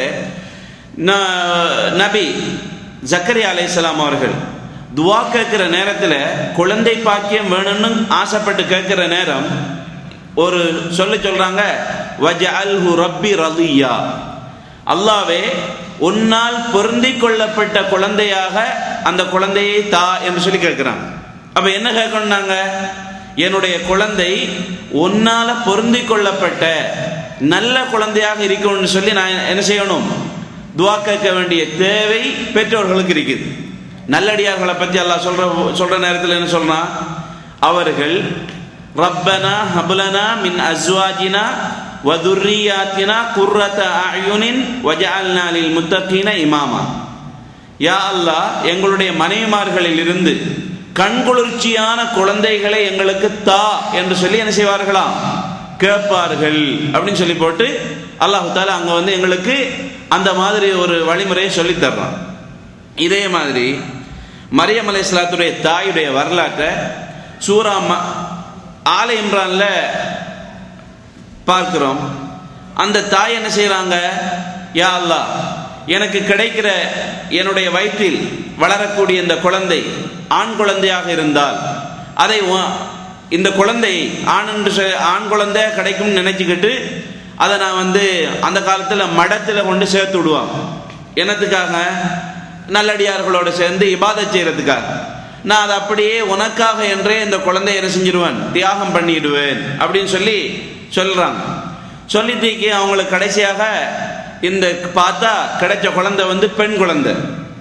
நபி ஜக்கரியா அலைசலாம் அவர்கள் துவா கேட்கிற நேரத்தில் குழந்தை பாக்கியம் வேணும்னு ஆசைப்பட்டு கேட்கிற நேரம் ஒரு சொல்ல சொல்றாங்க வஜ அல்ஹு ரப்பி ரதியா அல்லாவே உன்னால் பொருந்தி கொள்ளப்பட்ட குழந்தையாக அந்த குழந்தையை தா என்று சொல்லி கேட்கிறாங்க அப்ப என்ன கேட்கணும்னாங்க என்னுடைய குழந்தை உன்னால பொருந்தி கொள்ளப்பட்ட நல்ல குழந்தையாக இருக்கணும்னு சொல்லி நான் என்ன செய்யணும் துவா கேட்க வேண்டிய தேவை பெற்றோர்களுக்கு இருக்குது நல்லடியார்களை பத்தி அல்லாஹ் சொல்ற சொல்ற நேரத்தில் என்ன சொல்றான் அவர்கள் ரப்பனா ஹபுலனா மின் அஸ்வாஜினா வதுர்ரியாத்தினா குர்ரத அயுனின் வஜஅல்னா லில் முத்தகீன இமாமா யா அல்லாஹ் எங்களுடைய மனைவிமார்களில் இருந்து கண்குளிர்ச்சியான குழந்தைகளை எங்களுக்கு தா என்று சொல்லி என்ன செய்வார்களாம் கேட்பார்கள் அப்படின்னு சொல்லி போட்டு அல்லாஹு தாலா அங்க வந்து எங்களுக்கு அந்த மாதிரி ஒரு வழிமுறையை சொல்லி தர்றான் இதே மாதிரி மரியம் அலை இஸ்லாத்துடைய தாயுடைய வரலாற்றை சூரா ஆலை இம்ரான்ல பார்க்கிறோம் அந்த தாய் என்ன செய்றாங்க யா அல்லாஹ் எனக்கு கிடைக்கிற என்னுடைய வயிற்றில் வளரக்கூடிய இந்த குழந்தை ஆண் குழந்தையாக இருந்தால் அதை உ- இந்த குழந்தை ஆண் என்று சொ- ஆண் குழந்தை கிடைக்கும்னு நினைச்சுக்கிட்டு அதை நான் வந்து அந்த காலத்தில் மடத்தில் கொண்டு சேர்த்து விடுவாங்க என்னத்துக்காக நல்லடியார்களோடு சேர்ந்து இபாதத் செய்யறதுக்காக நான் அதை அப்படியே உனக்காக என்றே இந்த குழந்தைய என்ன செஞ்சிருவேன் தியாகம் பண்ணிடுவேன் அப்படின்னு சொல்லி சொல்றாங்க சொல்லி தூக்கி அவங்களுக்கு கடைசியாக இந்த பார்த்தா கிடைச்ச குழந்தை வந்து பெண் குழந்தை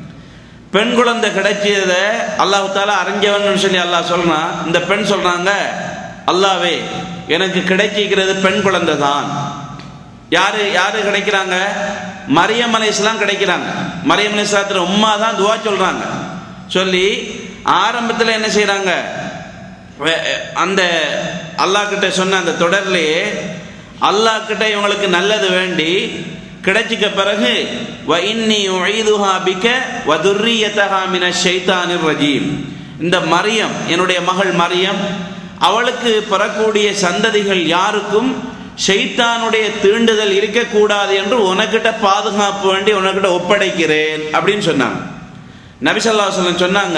பெண் குழந்தை கிடைச்சத அல்லாஹ் தாலா அறிஞ்சவன் சொல்லி அல்லாஹ் சொல்றான் இந்த பெண் சொல்றாங்க அல்லாவே எனக்கு கிடைச்சிக்கிறது பெண் குழந்தை தான் யாரு யாரு கிடைக்கிறாங்க மரியம் அலைஸ்லாம் கிடைக்கிறாங்க மரியம் அலைஸ்லாத்துல உம்மா தான் துவா சொல்றாங்க சொல்லி ஆரம்பத்தில் என்ன செய்றாங்க வே- அந்த அல்லாஹ் கிட்ட சொன்ன அந்த தொடர்லயே அல்லாஹ் கிட்ட இவங்களுக்கு நல்லது வேண்டி கிடைச்சிக்க பிறகு வ இன்னி உஈதுஹா பிக வ துர்ரியதஹா மினஷ் ஷைத்தானிர் ரஜீம் இந்த மரியம் என்னுடைய மகள் மரியம் அவளுக்கு பெறக்கூடிய சந்ததிகள் யாருக்கும் ஷைத்தானுடைய தீண்டுதல் இருக்கக்கூடாது என்று உனக்கிட்ட பாதுகாப்பு வேண்டி உனக்கிட்ட ஒப்படைக்கிறேன் அப்படின்னு சொன்னாங்க நபிசல்லா சொல்லம் சொன்னாங்க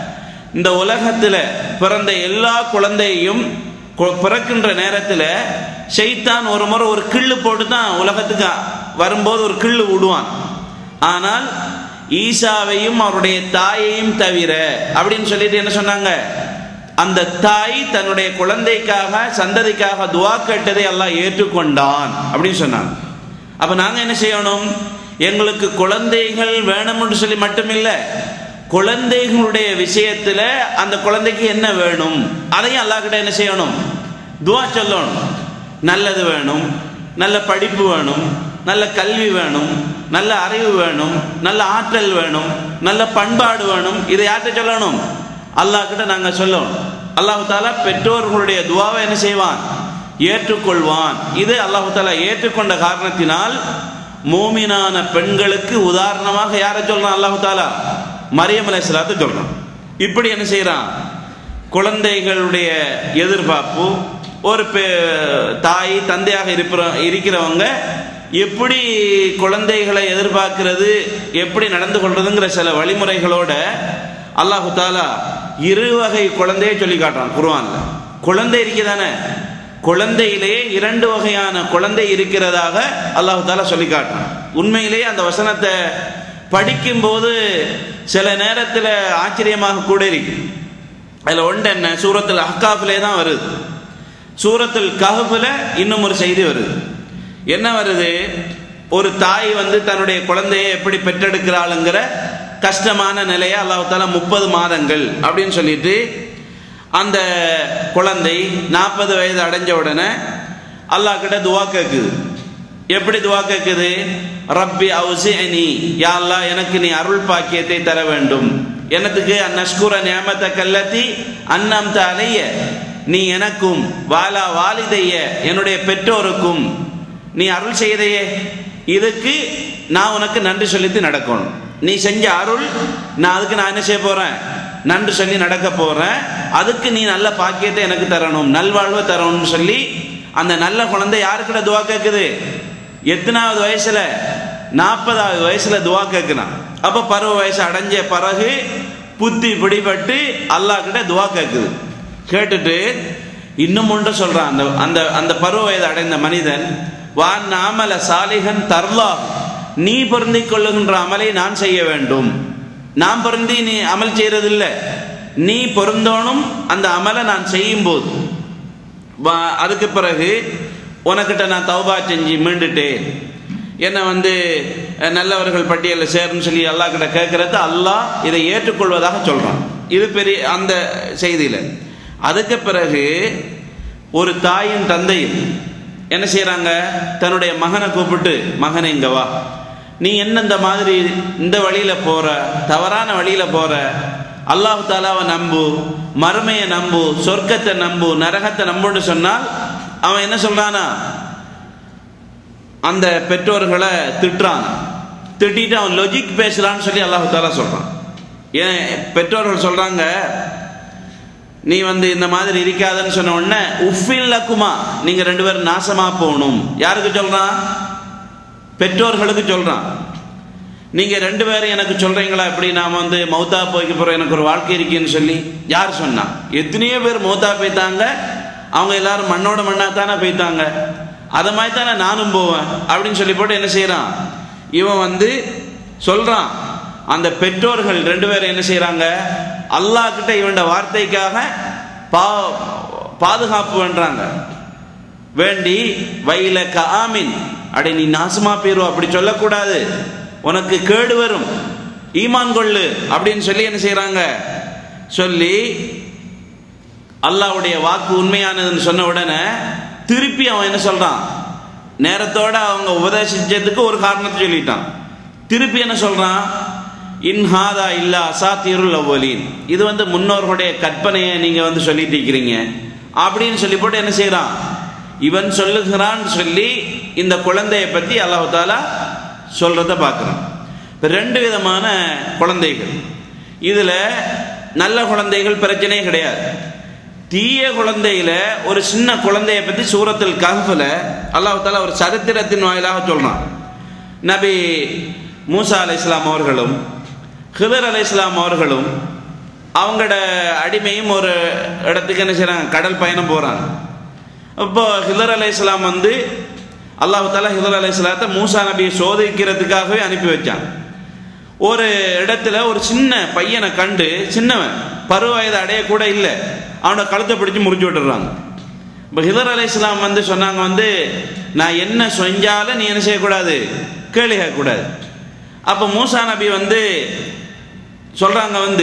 இந்த உலகத்தில் பிறந்த எல்லா குழந்தையையும் கு- பிறக்கின்ற நேரத்தில் ஷைத்தான் ஒரு முறை ஒரு கிள்ளு போட்டு தான் உலகத்துக்கு வரும்போது ஒரு கிள்ளு விடுவான் ஆனால் ஈசாவையும் அவருடைய தாயையும் தவிர அப்படின்னு சொல்லிட்டு என்ன சொன்னாங்க அந்த தாய் தன்னுடைய குழந்தைக்காக சந்ததிக்காக துவா கேட்டதை எல்லாம் ஏற்றுக்கொண்டான் அப்படின்னு சொன்னாங்க அப்ப நாங்க என்ன செய்யணும் எங்களுக்கு குழந்தைகள் வேணும்னு சொல்லி மட்டுமில்ல குழந்தைகளுடைய விஷயத்துல அந்த குழந்தைக்கு என்ன வேணும் அதையும் அல்லாஹ் கிட்ட என்ன செய்யணும் துவா சொல்லணும் நல்லது வேணும் நல்ல படிப்பு வேணும் நல்ல கல்வி வேணும் நல்ல அறிவு வேணும் நல்ல ஆற்றல் வேணும் நல்ல பண்பாடு வேணும் இதை யார்கிட்ட சொல்லணும் அல்லாஹ் கிட்ட நாங்க சொல்லணும் அல்லாஹ் தாலா பெற்றோர்களுடைய துவாவை என்ன செய்வான் ஏற்றுக்கொள்வான் இது அல்லாஹ் தாலா ஏற்றுக்கொண்ட காரணத்தினால் மூமினான பெண்களுக்கு உதாரணமாக யாரை சொல்றான் அல்லாஹ் தாலா மரியம் அலைஹிஸ்ஸலாத்தை சொல்றான் இப்படி என்ன செய்றான் குழந்தைகளுடைய எதிர்பார்ப்பு ஒரு பெ- தாய் தந்தையாக இருக்கிற இருக்கிறவங்க எப்படி குழந்தைகளை எதிர்பார்க்கிறது எப்படி நடந்து கொள்றதுங்கிற சில வழிமுறைகளோட அல்லாஹு தாலா இரு வகை குழந்தையை சொல்லி காட்டுறான் குர்ஆன்ல குழந்தை இருக்குதானே குழந்தையிலேயே இரண்டு வகையான குழந்தை இருக்கிறதாக அல்லாஹு தாலா சொல்லி காட்டுறான் உண்மையிலேயே அந்த வசனத்தை படிக்கும்போது சில நேரத்தில் ஆச்சரியமாக கூட இருக்கு அதில் ஒன்று என்ன சூரத்தில் அஹ்காஃபிலே தான் வருது சூரத்தில் கஹஃபில் இன்னும் ஒரு செய்தி வருது என்ன வருது ஒரு தாய் வந்து தன்னுடைய குழந்தையை எப்படி பெற்றெடுக்கிறாளுங்கிற கஷ்டமான நிலையை அல்லாஹ் தாலா முப்பது மாதங்கள் அப்படின்னு சொல்லிட்டு அந்த குழந்தை நாற்பது வயது அடைஞ்ச உடனே அல்லாஹ் கிட்ட துவா கேட்குது எப்படி துவா கேட்குது ரப்பி அவுசிஅனி யா அல்லாஹ் எனக்கு நீ அருள் பாக்கியத்தை தர வேண்டும் எனத்துக்கு அந்நஷ்குர நியமத்த கல்லத்தி அன்னம் அலைய நீ எனக்கும் வாலா வாலிதைய என்னுடைய பெற்றோருக்கும் நீ அருள் செய்தையே இதுக்கு நான் உனக்கு நன்றி சொல்லித்து நடக்கணும் நீ செஞ்ச அருள் நான் அதுக்கு நான் என்ன செய்ய போறேன் நன்றி சொல்லி நடக்க போறேன் அதுக்கு நீ நல்ல பாக்கியத்தை எனக்கு தரணும் நல்வாழ்வை தரணும்னு சொல்லி அந்த நல்ல குழந்தை யாருக்கிட்ட துவா கேட்குது எத்தனாவது வயசுல நாற்பதாவது வயசுல துவா கேட்குறான் அப்ப பருவ வயசு அடைஞ்ச பிறகு புத்தி பிடிபட்டு அல்லாஹ் கிட்ட துவா கேட்குது கேட்டுட்டு இன்னும் ஒன்று சொல்றான் அந்த அந்த அந்த பருவ வயது அடைந்த மனிதன் வான் அமல சாலிகன் தர்லா நீ பொருந்திக் கொள்ளுகின்ற அமலை நான் செய்ய வேண்டும் நான் பொருந்தி நீ அமல் செய்யறதில்ல நீ பொருந்தோனும் அந்த அமலை நான் செய்யும் போது வா- அதுக்கு பிறகு உனக்கிட்ட நான் தௌபா செஞ்சு மீண்டுட்டேன் என்னை வந்து அஹ், நல்லவர்கள் பட்டியலில் சேருன்னு சொல்லி அல்லாஹ் கிட்ட கேட்கறது அல்லாஹ் இதை ஏற்றுக்கொள்வதாக சொல்றான் இது பெரிய அந்த செய்தியில் அதுக்கு பிறகு ஒரு தாயும் தந்தையும் என்ன செய்றாங்க தன்னுடைய மகனை கூப்பிட்டு மகனை இங்க வா நீ என்ன இந்த மாதிரி இந்த வழியில போற தவறான வழியில போற அல்லாஹ் தாலாவை நம்பு மறுமையை நம்பு சொர்க்கத்தை நம்பு நரகத்தை நம்புன்னு சொன்னால் அவன் என்ன சொல்றானா அந்த பெற்றோர்களை திட்டுறான் திட்டிட்டு அவன் லொஜிக் பேசலான்னு சொல்லி அல்லாஹ் தாலா சொல்றான் ஏன் பெற்றோர்கள் சொல்றாங்க நீ வந்து இந்த மாதிரி இருக்காதுன்னு சொன்ன உடனே உஃபில்லக்குமா நீங்க ரெண்டு பேரும் நாசமா போகணும் யாருக்கு சொல்றான் பெற்றோர்களுக்கு சொல்றான் நீங்க ரெண்டு பேரும் எனக்கு சொல்றீங்களா இப்படி நாம வந்து மௌத்தா போய்க்க போறோம் எனக்கு ஒரு வாழ்க்கை இருக்குன்னு சொல்லி யார் சொன்னா எத்தனையோ பேர் மௌத்தா போய்த்தாங்க அவங்க எல்லாரும் மண்ணோட மண்ணா தானே போய்த்தாங்க அதை மாதிரி தானே நானும் போவேன் அப்படின்னு சொல்லி போட்டு என்ன செய்யறான் இவன் வந்து சொல்றான் அந்த பெற்றோர்கள் ரெண்டு பேரும் என்ன செய்யறாங்க அல்லாஹ் கிட்ட இவன் வார்த்தைக்காக பா பாதுகாப்பு வேண்டாங்க வேண்டி வயல காமின் அடே நீ நாசமா போயிரும் அப்படி சொல்லக்கூடாது உனக்கு கேடு வரும் ஈமான் கொள்ளு அப்படின்னு சொல்லி என்ன செய்யறாங்க சொல்லி அல்லாவுடைய வாக்கு உண்மையானதுன்னு சொன்ன உடனே திருப்பி அவன் என்ன சொல்றான் நேரத்தோட அவங்க உபதேசிச்சதுக்கு ஒரு காரணத்தை சொல்லிட்டான் திருப்பி என்ன சொல்றான் இன்ஹாதா இல்லா அசாத்தீருல் அவ்வலீன் இது வந்து முன்னோர்களுடைய கற்பனையை நீங்க வந்து சொல்லிட்டு இருக்கிறீங்க அப்படின்னு சொல்லி போட்டு என்ன செய்யறான் இவன் சொல்லுகிறான் சொல்லி இந்த குழந்தைய பத்தி அல்லாஹ் தாலா சொல்றத பார்க்குறோம் இப்போ ரெண்டு விதமான குழந்தைகள் இதுல நல்ல குழந்தைகள் பிரச்சனையே கிடையாது தீய குழந்தையில ஒரு சின்ன குழந்தைய பத்தி சூரத்தில் கஹ்ஃபில் அல்லாஹ் தாலா ஒரு சரித்திரத்தின் வாயிலாக சொல்றான் நபி மூசா அலை இஸ்லாம் அவர்களும் ஹிதர் அலை இஸ்லாம் அவர்களும் அவங்களோட அடிமையும் ஒரு இடத்துக்கு என்ன செய்றாங்க கடல் பயணம் போறாங்க இப்போ ஹிதர் அலை இஸ்லாம் வந்து அல்லாஹ் தாலா ஹிதர் அலை இஸ்லாத்தை மூசா நபியை சோதிக்கிறதுக்காகவே அனுப்பி வச்சான் ஒரு இடத்துல ஒரு சின்ன பையனை கண்டு சின்னவன் பருவ வயது அடைய கூட இல்லை அவனை கழுத்தை பிடிச்சு முறிஞ்சு விட்டுறாங்க இப்போ ஹிதர் அலை இஸ்லாம் வந்து சொன்னாங்க வந்து நான் என்ன செஞ்சாலும் நீ என்ன செய்யக்கூடாது கேள்வி கேட்கக்கூடாது அப்போ மூசா நபி வந்து சொல்றாங்க வந்து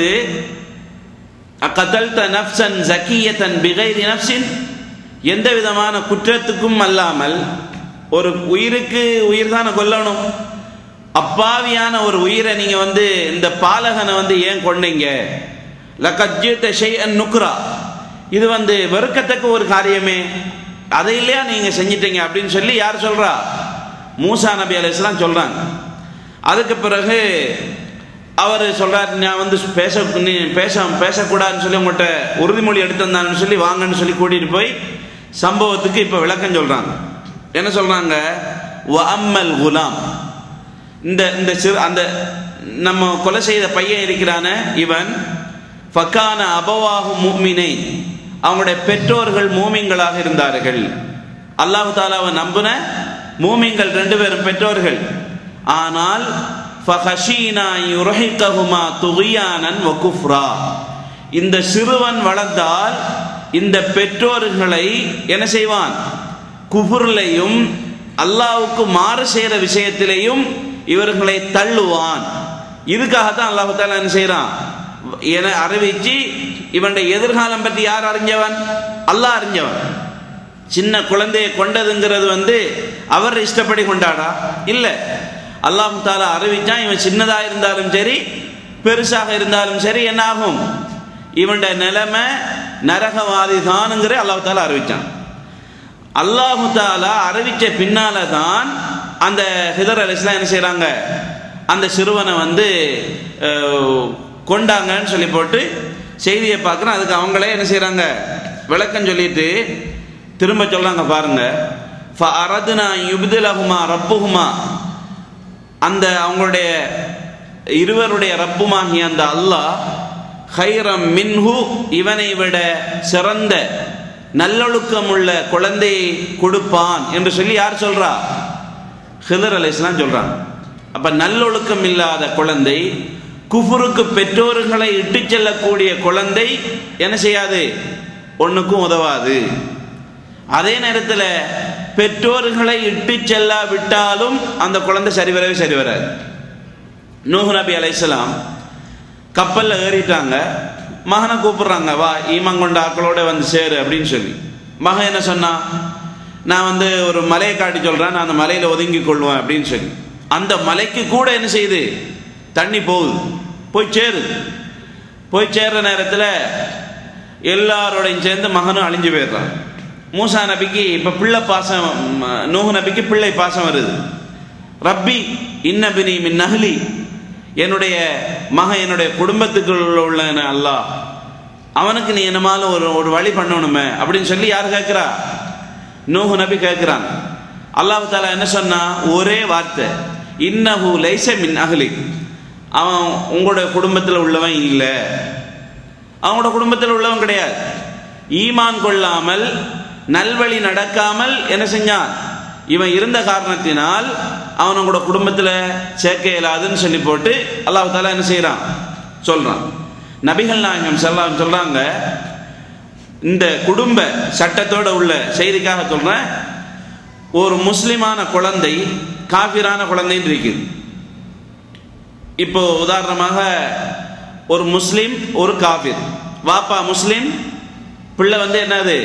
கதல்த நப்சன் ஜக்கியத்தன் பிகைரி நப்சின் எந்த விதமான குற்றத்துக்கும் அல்லாமல் ஒரு உயிருக்கு உயிர் தானே கொல்லணும் அப்பாவியான ஒரு உயிரை நீங்க வந்து இந்த பாலகனை வந்து ஏன் கொண்டீங்க லக்கஜித்த ஷைஅன் நுக்ரா இது வந்து வெறுக்கத்தக்க ஒரு காரியமே அதை இல்லையா நீங்க செஞ்சிட்டீங்க அப்படின்னு சொல்லி யார் சொல்றா மூசா நபி அலையாம் சொல்றாங்க அதுக்கு பிறகு அவர் சொல்றார் நான் வந்து பேச நீ பேச பேசக்கூடாதுன்னு சொல்லி உங்கள்கிட்ட உறுதிமொழி எடுத்திருந்தான்னு சொல்லி வாங்கன்னு சொல்லி கூட்டிட்டு போய் சம்பவத்துக்கு இப்போ விளக்கம் சொல்றாங்க என்ன சொல்றாங்க அம்மல் குலாம் இந்த இந்த சிறு அந்த நம்ம கொலை செய்த பையன் இருக்கிறான இவன் ஃபக்கான அபவாகு மூமினை அவங்களுடைய பெற்றோர்கள் மூமிங்களாக இருந்தார்கள் அல்லாஹு தாலாவை நம்பின மூமிங்கள் ரெண்டு பேரும் பெற்றோர்கள் ஆனால் ஃபஹஷீனா யுரஹிகஹுமா துகியானன் வகுஃப்ரா இந்த சிறுவன் வளர்ந்தால் இந்த பெற்றோர்களை என்ன செய்வான் குஃபுர்லையும் அல்லாவுக்கு மாறு செய்கிற விஷயத்திலையும் இவர்களை தள்ளுவான் இதுக்காகத்தான் அல்லாஹு தாலா என்ன செய்யறான் என அறிவிச்சு இவனுடைய எதிர்காலம் பற்றி யார் அறிஞ்சவன் அல்லாஹ் அறிஞ்சவன் சின்ன குழந்தையை கொண்டதுங்கிறது வந்து அவர் இஷ்டப்படி கொண்டாடா இல்லை அல்லாஹு தாலா அறிவிச்சான் இவன் சின்னதா இருந்தாலும் சரி பெருசாக இருந்தாலும் சரி என்ன ஆகும் இவனுடைய நிலைமை நரகவாதி தானுங்கிற அல்லாஹு தாலா அறிவிச்சான் அல்லாஹு தாலா அறிவிச்ச பின்னால தான் அந்த ஹிதர் அலிஸ்லாம் என்ன செய்யறாங்க அந்த சிறுவனை வந்து கொண்டாங்கன்னு சொல்லி போட்டு செய்தியை பார்க்குறோம் அதுக்கு அவங்களே என்ன செய்யறாங்க விளக்கம் சொல்லிட்டு திரும்ப சொல்றாங்க பாருங்க அரதுனா யுப்திலகுமா ரப்புகுமா அந்த அவங்களுடைய இருவருடைய ரப்புமாகிய அந்த அல்லாஹ் ஹைரம் மின்ஹு இவனை விட சிறந்த நல்லொழுக்கம் உள்ள குழந்தையை கொடுப்பான் என்று சொல்லி யார் சொல்றா ஹிதர் அலிஸ்லாம் சொல்றாங்க அப்ப நல்லொழுக்கம் இல்லாத குழந்தை குஃபுருக்கு பெற்றோர்களை இட்டு செல்லக்கூடிய குழந்தை என்ன செய்யாது ஒன்றுக்கும் உதவாது அதே நேரத்தில் பெற்றோர்களை இட்டு செல்லாவிட்டாலும் அந்த குழந்தை சரி வரவே சரி வராது நூஹ் நபி அலைசலாம் கப்பலில் ஏறிட்டாங்க மகனை கூப்பிடுறாங்க வா ஈமங்கொண்ட ஆக்களோட வந்து சேரு அப்படின்னு சொல்லி மகன் என்ன சொன்னா நான் வந்து ஒரு மலையை காட்டி சொல்றேன் நான் அந்த மலையில ஒதுங்கி கொள்வேன் அப்படின்னு சொல்லி அந்த மலைக்கு கூட என்ன செய்யுது தண்ணி போகுது போய் சேருது போய் சேர்ற நேரத்தில் எல்லாரோடையும் சேர்ந்து மகனும் அழிஞ்சு போயிடுறான் மூசா நபிக்கு இப்போ பிள்ளை பாசம் நூஹு நபிக்கு பிள்ளை பாசம் வருது ரப்பி இன்னபினி மின் நஹ்லி என்னுடைய மகன் என்னுடைய குடும்பத்துக்குள்ள உள்ள அல்லாஹ் அவனுக்கு நீ என்னமாலும் ஒரு ஒரு வழி பண்ணணுமே அப்படின்னு சொல்லி யார் கேட்குறா நூஹு நபி கேட்குறான் அல்லாஹ் தாலா என்ன சொன்னா ஒரே வார்த்தை இன்னஹு லைச மின் அகலி அவன் உங்களோட குடும்பத்தில் உள்ளவன் இல்லை அவங்களோட குடும்பத்தில் உள்ளவன் கிடையாது ஈமான் கொள்ளாமல் நல்வழி நடக்காமல் என்ன செஞ்சான் இவன் இருந்த காரணத்தினால் அவன் உங்களோட குடும்பத்தில் சேர்க்க இயலாதுன்னு சொல்லி போட்டு அல்லாஹ் தாலா என்ன செய்கிறான் சொல்றான் நபிகள் நாயகம் செல்லாம் சொல்றாங்க இந்த குடும்ப சட்டத்தோட உள்ள செய்திக்காக சொல்றேன் ஒரு முஸ்லிமான குழந்தை காபிரான குழந்தைன்னு இருக்குது இப்போ உதாரணமாக ஒரு முஸ்லிம் ஒரு காபிர் வாப்பா முஸ்லிம் பிள்ளை வந்து என்னது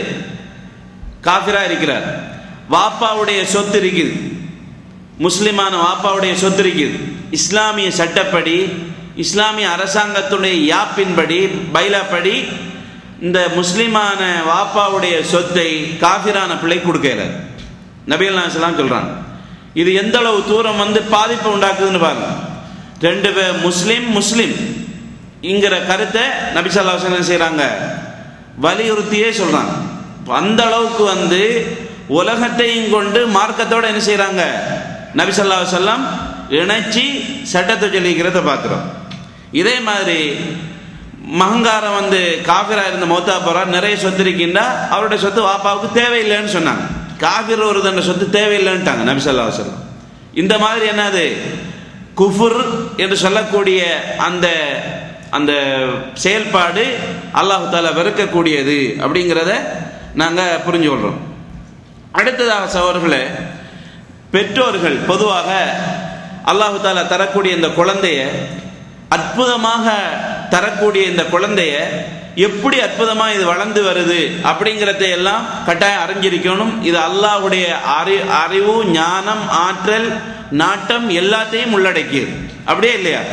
காபிரா இருக்கிறார் வாப்பாவுடைய சொத்து இருக்குது முஸ்லிமான வாப்பாவுடைய சொத்து இருக்குது இஸ்லாமிய சட்டப்படி இஸ்லாமிய அரசாங்கத்துடைய யாப்பின்படி பைலாப்படி இந்த முஸ்லிமான வாப்பாவுடைய சொத்தை காபிரான பிள்ளை கொடுக்கல நபிகள் நாசலாம் சொல்றாங்க இது எந்த அளவு தூரம் வந்து பாதிப்பை உண்டாக்குதுன்னு பாருங்க ரெண்டு பேர் முஸ்லிம் முஸ்லிம் இங்கிற கருத்தை நபிசல்லா என்ன செய்கிறாங்க வலியுறுத்தியே சொல்றாங்க அந்த அளவுக்கு வந்து உலகத்தையும் கொண்டு மார்க்கத்தோட என்ன செய்கிறாங்க நபிசல்லா செல்லம் இணைச்சி சட்டத்தை சொல்லிக்கிறத பார்க்குறோம் இதே மாதிரி மகங்காரம் வந்து காபிரா இருந்த மௌத்தா போறார் நிறைய சொத்து இருக்கின்றா அவருடைய சொத்து வாப்பாவுக்கு தேவையில்லைன்னு சொன்னாங்க காபிர் ஒரு தண்ட சொத்து தேவையில்லைன்ட்டாங்க நபிசல்லா செல்லம் இந்த மாதிரி என்னது குஃபுர் என்று சொல்லக்கூடிய அந்த அந்த செயல்பாடு அல்லாஹு தாலா வெறுக்கக்கூடியது அப்படிங்கிறத நாங்கள் புரிஞ்சு கொள்கிறோம் அடுத்ததாக சவர்களே பெற்றோர்கள் பொதுவாக அல்லாஹு தாலா தரக்கூடிய இந்த குழந்தைய அற்புதமாக தரக்கூடிய இந்த குழந்தைய எப்படி அற்புதமாக இது வளர்ந்து வருது அப்படிங்கிறத எல்லாம் கட்டாயம் அறிஞ்சிருக்கணும் இது அல்லாஹுடைய அறி அறிவு ஞானம் ஆற்றல் நாட்டம் எல்லாத்தையும் உள்ளடக்கியது அப்படியே இல்லையா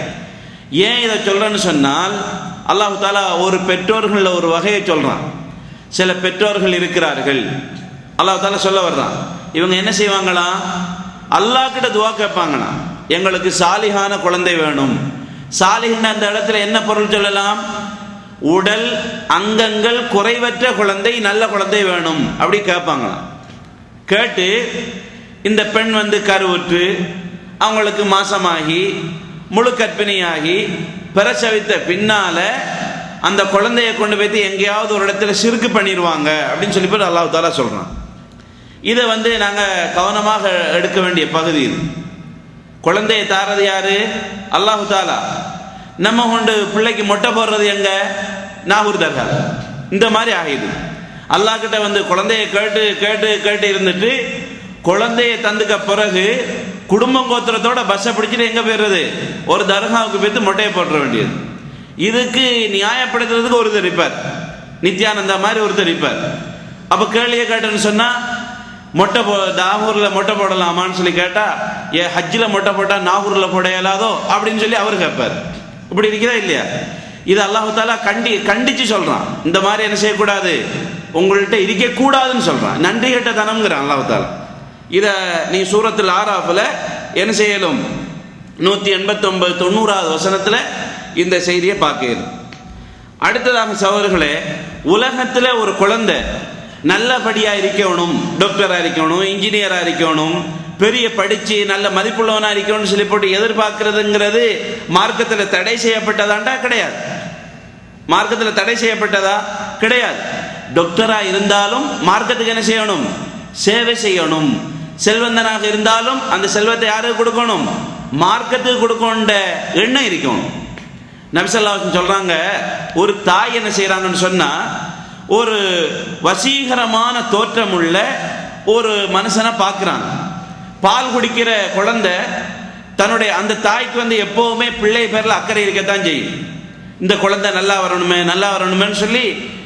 ஏன் இதை சொல்றேன்னு சொன்னால் அல்லாஹு தாலா ஒரு பெற்றோர்களில் ஒரு வகையை சொல்றான் சில பெற்றோர்கள் இருக்கிறார்கள் அல்லாஹ் தாலா சொல்ல வர்றான் இவங்க என்ன செய்வாங்களாம் அல்லாஹ் கிட்ட துவா கேட்பாங்களாம் எங்களுக்கு சாலிகான குழந்தை வேணும் சாலிகின் அந்த இடத்துல என்ன பொருள் சொல்லலாம் உடல் அங்கங்கள் குறைவற்ற குழந்தை நல்ல குழந்தை வேணும் அப்படி கேட்பாங்களாம் கேட்டு இந்த பெண் வந்து கருவுற்று அவங்களுக்கு மாசமாகி முழு கற்பிணியாகி பிரசவித்த பின்னால அந்த குழந்தைய கொண்டு போய் எங்கேயாவது ஒரு இடத்துல சிறுக்கு பண்ணிடுவாங்க அப்படின்னு சொல்லி போய் அல்லாஹ் தாலா சொல்றான் இதை வந்து நாங்கள் கவனமாக எடுக்க வேண்டிய பகுதி இது குழந்தையை தாரது யாரு அல்லாஹு தாலா நம்ம கொண்டு பிள்ளைக்கு மொட்டை போடுறது எங்க நாகூர் தர்கா இந்த மாதிரி ஆகிடுது அல்லாஹ் கிட்ட வந்து குழந்தைய கேட்டு கேட்டு கேட்டு இருந்துட்டு குழந்தைய தந்துக்க பிறகு குடும்பம் கோத்திரத்தோட பஸ்ஸை பிடிச்சிட்டு எங்க போயிடுறது ஒரு தர்காவுக்கு போய்த்து மொட்டையை போட்டுற வேண்டியது இதுக்கு நியாயப்படுத்துறதுக்கு ஒருத்தர் இருப்பார் நித்யானந்தா மாதிரி ஒருத்தர் இருப்பார் அப்ப கேள்வியை கேட்டேன்னு சொன்னா மொட்டை போ நாகூர்ல மொட்டை போடலாமான்னு சொல்லி கேட்டா ஏ ஹஜ்ஜில் மொட்டை போட்டா நாகூர்ல போட இயலாதோ அப்படின்னு சொல்லி அவர் கேட்பார் இப்படி இருக்கிறதா இல்லையா இது அல்லாஹு தாலா கண்டி கண்டிச்சு சொல்றான் இந்த மாதிரி என்ன செய்யக்கூடாது உங்கள்கிட்ட இருக்க கூடாதுன்னு சொல்றான் நன்றி கெட்ட தனம்ங்கிறான் அல்லாஹு தாலா இதை நீ சூரத்தில் ஆறாஃபில் என்ன செய்யலும் நூற்றி எண்பத்தொன்பது தொண்ணூறாவது வசனத்தில் இந்த செய்தியை பார்க்கணும் அடுத்ததாக சவர்களே உலகத்தில் ஒரு குழந்தை நல்லபடியா இருக்கணும் டாக்டரா இருக்கணும் இன்ஜினியரா இருக்கணும் பெரிய படிச்சு நல்ல மதிப்புள்ளவனா இருக்கணும்னு சொல்லி போட்டு எதிர்பார்க்கறதுங்கிறது மார்க்கத்தில் தடை செய்யப்பட்டதாண்டா கிடையாது மார்க்கத்தில் தடை செய்யப்பட்டதா கிடையாது டாக்டரா இருந்தாலும் மார்க்கத்துக்கு என்ன செய்யணும் சேவை செய்யணும் செல்வந்தனாக இருந்தாலும் அந்த செல்வத்தை யாருக்கு கொடுக்கணும் மார்க்கத்துக்கு கொடுக்கணுன்ற எண்ணம் இருக்கணும் நபிசல்லாசன் சொல்றாங்க ஒரு தாய் என்ன செய்யறாங்கன்னு சொன்னா ஒரு வசீகரமான தோற்றம் உள்ள ஒரு மனுஷனை பார்க்குறாங்க பால் குடிக்கிற குழந்தை தன்னுடைய அந்த தாய்க்கு வந்து எப்பவுமே பிள்ளை பேரில் அக்கறை இருக்கத்தான் செய்யும் இந்த குழந்தை நல்லா வரணுமே நல்லா வரணுமேன்னு சொல்லி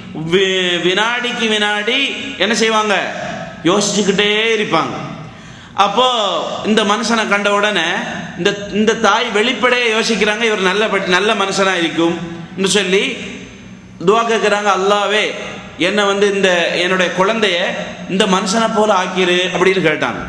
வி- வினாடிக்கு வினாடி என்ன செய்வாங்க யோசிச்சுக்கிட்டே இருப்பாங்க அப்போ இந்த மனுஷனை கண்ட உடனே இந்த இந்த தாய் வெளிப்படையே யோசிக்கிறாங்க இவர் நல்ல பட்- நல்ல மனுஷனா இருக்கும் என்று சொல்லி துவா கேட்குறாங்க அல்லாவே என்னை வந்து இந்த என்னுடைய குழந்தைய இந்த மனுஷனை போல ஆக்கிரு அப்படின்னு கேட்டாங்க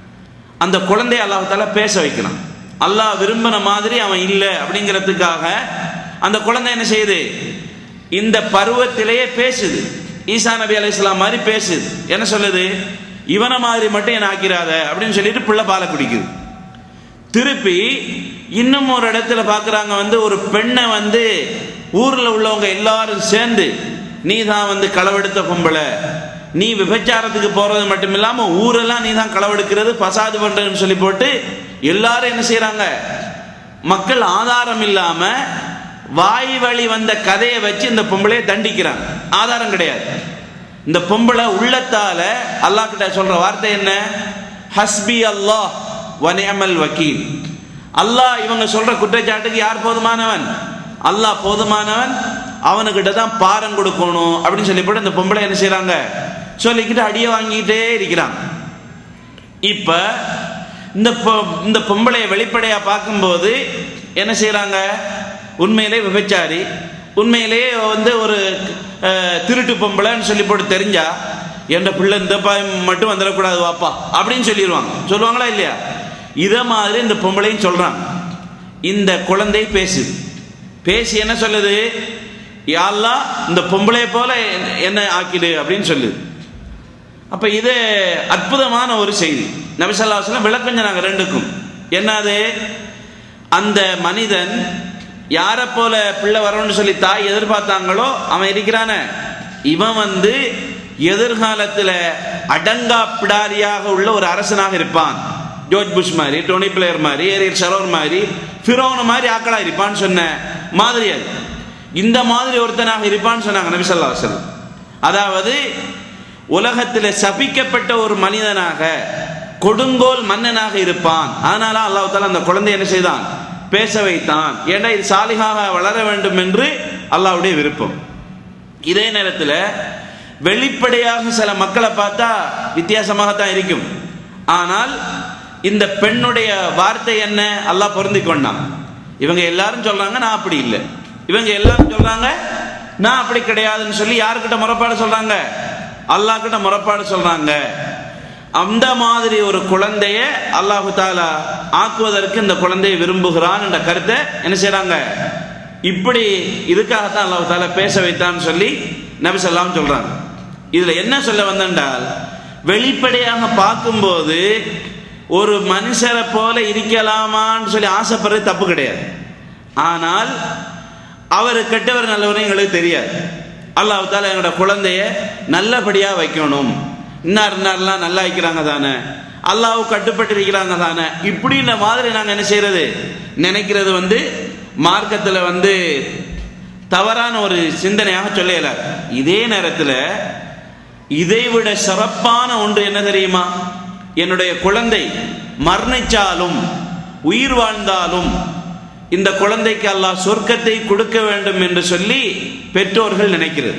அந்த குழந்தைய அல்லாஹால பேச வைக்கிறான் அல்லாஹ் விரும்பின மாதிரி அவன் இல்லை அப்படிங்கிறதுக்காக அந்த குழந்தை என்ன செய்யுது இந்த பருவத்திலேயே பேசுது ஈசா நபி அலைஹிஸ்ஸலாம் மாதிரி பேசுது என்ன சொல்லுது இவனை மாதிரி மட்டும் என்ன ஆக்கிறாத அப்படின்னு சொல்லிட்டு பிள்ளை பாலை குடிக்குது திருப்பி இன்னும் ஒரு இடத்துல பார்க்குறாங்க வந்து ஒரு பெண்ணை வந்து ஊரில் உள்ளவங்க எல்லாரும் சேர்ந்து நீ தான் வந்து களவெடுத்த பொம்பளை நீ விபச்சாரத்துக்கு போறது மட்டும் இல்லாம ஊரெல்லாம் நீ தான் களவெடுக்கிறது பசாது பண்றதுன்னு சொல்லி போட்டு எல்லாரும் என்ன செய்றாங்க மக்கள் ஆதாரம் இல்லாம வாய் வழி வந்த கதையை வச்சு இந்த பொம்பளையை தண்டிக்கிறாங்க ஆதாரம் கிடையாது இந்த பொம்பளை உள்ளத்தால அல்லாஹ் கிட்ட சொல்ற வார்த்தை என்ன ஹஸ்பி அல்லாஹ் வனியமல் வக்கீல் அல்லாஹ் இவங்க சொல்ற குற்றச்சாட்டுக்கு யார் போதுமானவன் அல்லாஹ் போதுமானவன் அவனுக்கிட்ட தான் பாரம் கொடுக்கணும் அப்படின்னு சொல்லி போட்டு இந்த பொம்பளை என்ன செய்றாங்க சொல்லிக்கிட்டு அடியை வாங்கிக்கிட்டே இருக்கிறாங்க இப்ப இந்த பொ- இந்த பொம்பளையை வெளிப்படையா பார்க்கும்போது என்ன செய்றாங்க உண்மையிலே விபச்சாரி உண்மையிலேயே வந்து ஒரு அஹ், திருட்டு பொம்பளைன்னு சொல்லி போட்டு தெரிஞ்சா என்ற பிள்ளை இந்த பாய் மட்டும் வந்துடக்கூடாது வாப்பா அப்படின்னு சொல்லிடுவாங்க சொல்லுவாங்களா இல்லையா இத மாதிரி இந்த பொம்பளையும் சொல்றாங்க இந்த குழந்தை பேசுது பேசி என்ன சொல்லுது யாழ்லா இந்த பொம்பளையை போல என்ன ஆக்கிடு அப்படின்னு சொல்லுது அப்ப இது அற்புதமான ஒரு செய்தி நபிசல்லாஸ்லாம் விளக்கம் சொன்னாங்க ரெண்டுக்கும் என்னது அந்த மனிதன் யாரை போல பிள்ளை வரணும்னு சொல்லி தாய் எதிர்பார்த்தாங்களோ அவன் இருக்கிறானே இவன் வந்து எதிர்காலத்தில் அடங்கா பிடாரியாக உள்ள ஒரு அரசனாக இருப்பான் ஜோர்ஜ் புஷ் மாதிரி டோனி பிளேயர் மாதிரி ஏரியர் ஷரோர் மாதிரி ஃபிரோன மாதிரி ஆக்களா இருப்பான்னு சொன்ன மாதிரி அது இந்த மாதிரி ஒருத்தனாக இருப்பான்னு சொன்னாங்க நபிசல்லா வசலம் அதாவது உலகத்தில் சபிக்கப்பட்ட ஒரு மனிதனாக கொடுங்கோல் மன்னனாக இருப்பான் அதனால அல்லாஹ் தாலா அந்த குழந்தை என்ன செய்தான் பேச வைத்தான் ஏன்னா இது சாலிகாக வளர வேண்டும் என்று அல்லாஹ்வுடைய விருப்பம் இதே நேரத்தில் வெளிப்படையாக சில மக்களை பார்த்தா வித்தியாசமாகத்தான் இருக்கும் ஆனால் இந்த பெண்ணுடைய வார்த்தை என்ன அல்லாஹ் பொருந்தி கொண்டான் இவங்க எல்லாரும் சொல்றாங்க நான் அப்படி இல்லை இவங்க எல்லாரும் சொல்றாங்க நான் அப்படி கிடையாதுன்னு சொல்லி யாருக்கிட்ட முறைப்பாடு சொல்றாங்க அல்லாஹ் கிட்ட முறைப்பாடு சொல்றாங்க அந்த மாதிரி ஒரு குழந்தைய அல்லாஹு தாலா ஆக்குவதற்கு இந்த குழந்தையை விரும்புகிறான் என்ற கருத்தை என்ன செய்றாங்க இப்படி இதுக்காகத்தான் அல்லாஹு தாலா பேச வைத்தான்னு சொல்லி நபி சொல்லாம் சொல்றாங்க இதுல என்ன சொல்ல வந்தென்றால் வெளிப்படையாக பார்க்கும்போது ஒரு மனுஷரை போல இருக்கலாமான்னு சொல்லி ஆசைப்படுறது தப்பு கிடையாது ஆனால் அவர் கெட்டவர் நல்லவரும் எங்களுக்கு தெரியாது அல்லாஹ் தாலா எங்களோட குழந்தைய நல்லபடியா வைக்கணும் இன்னார் இன்னார்லாம் நல்லா வைக்கிறாங்க தானே அல்லாஹ் கட்டுப்பட்டு இருக்கிறாங்க தானே இப்படின்ற மாதிரி நாங்கள் என்ன செய்யறது நினைக்கிறது வந்து மார்க்கத்தில் வந்து தவறான ஒரு சிந்தனையாக சொல்லல இதே நேரத்தில் இதைவிட சிறப்பான ஒன்று என்ன தெரியுமா என்னுடைய குழந்தை மரணிச்சாலும் உயிர் வாழ்ந்தாலும் இந்த குழந்தைக்கு அல்லாஹ் சொர்க்கத்தை கொடுக்க வேண்டும் என்று சொல்லி பெற்றோர்கள் நினைக்கிறது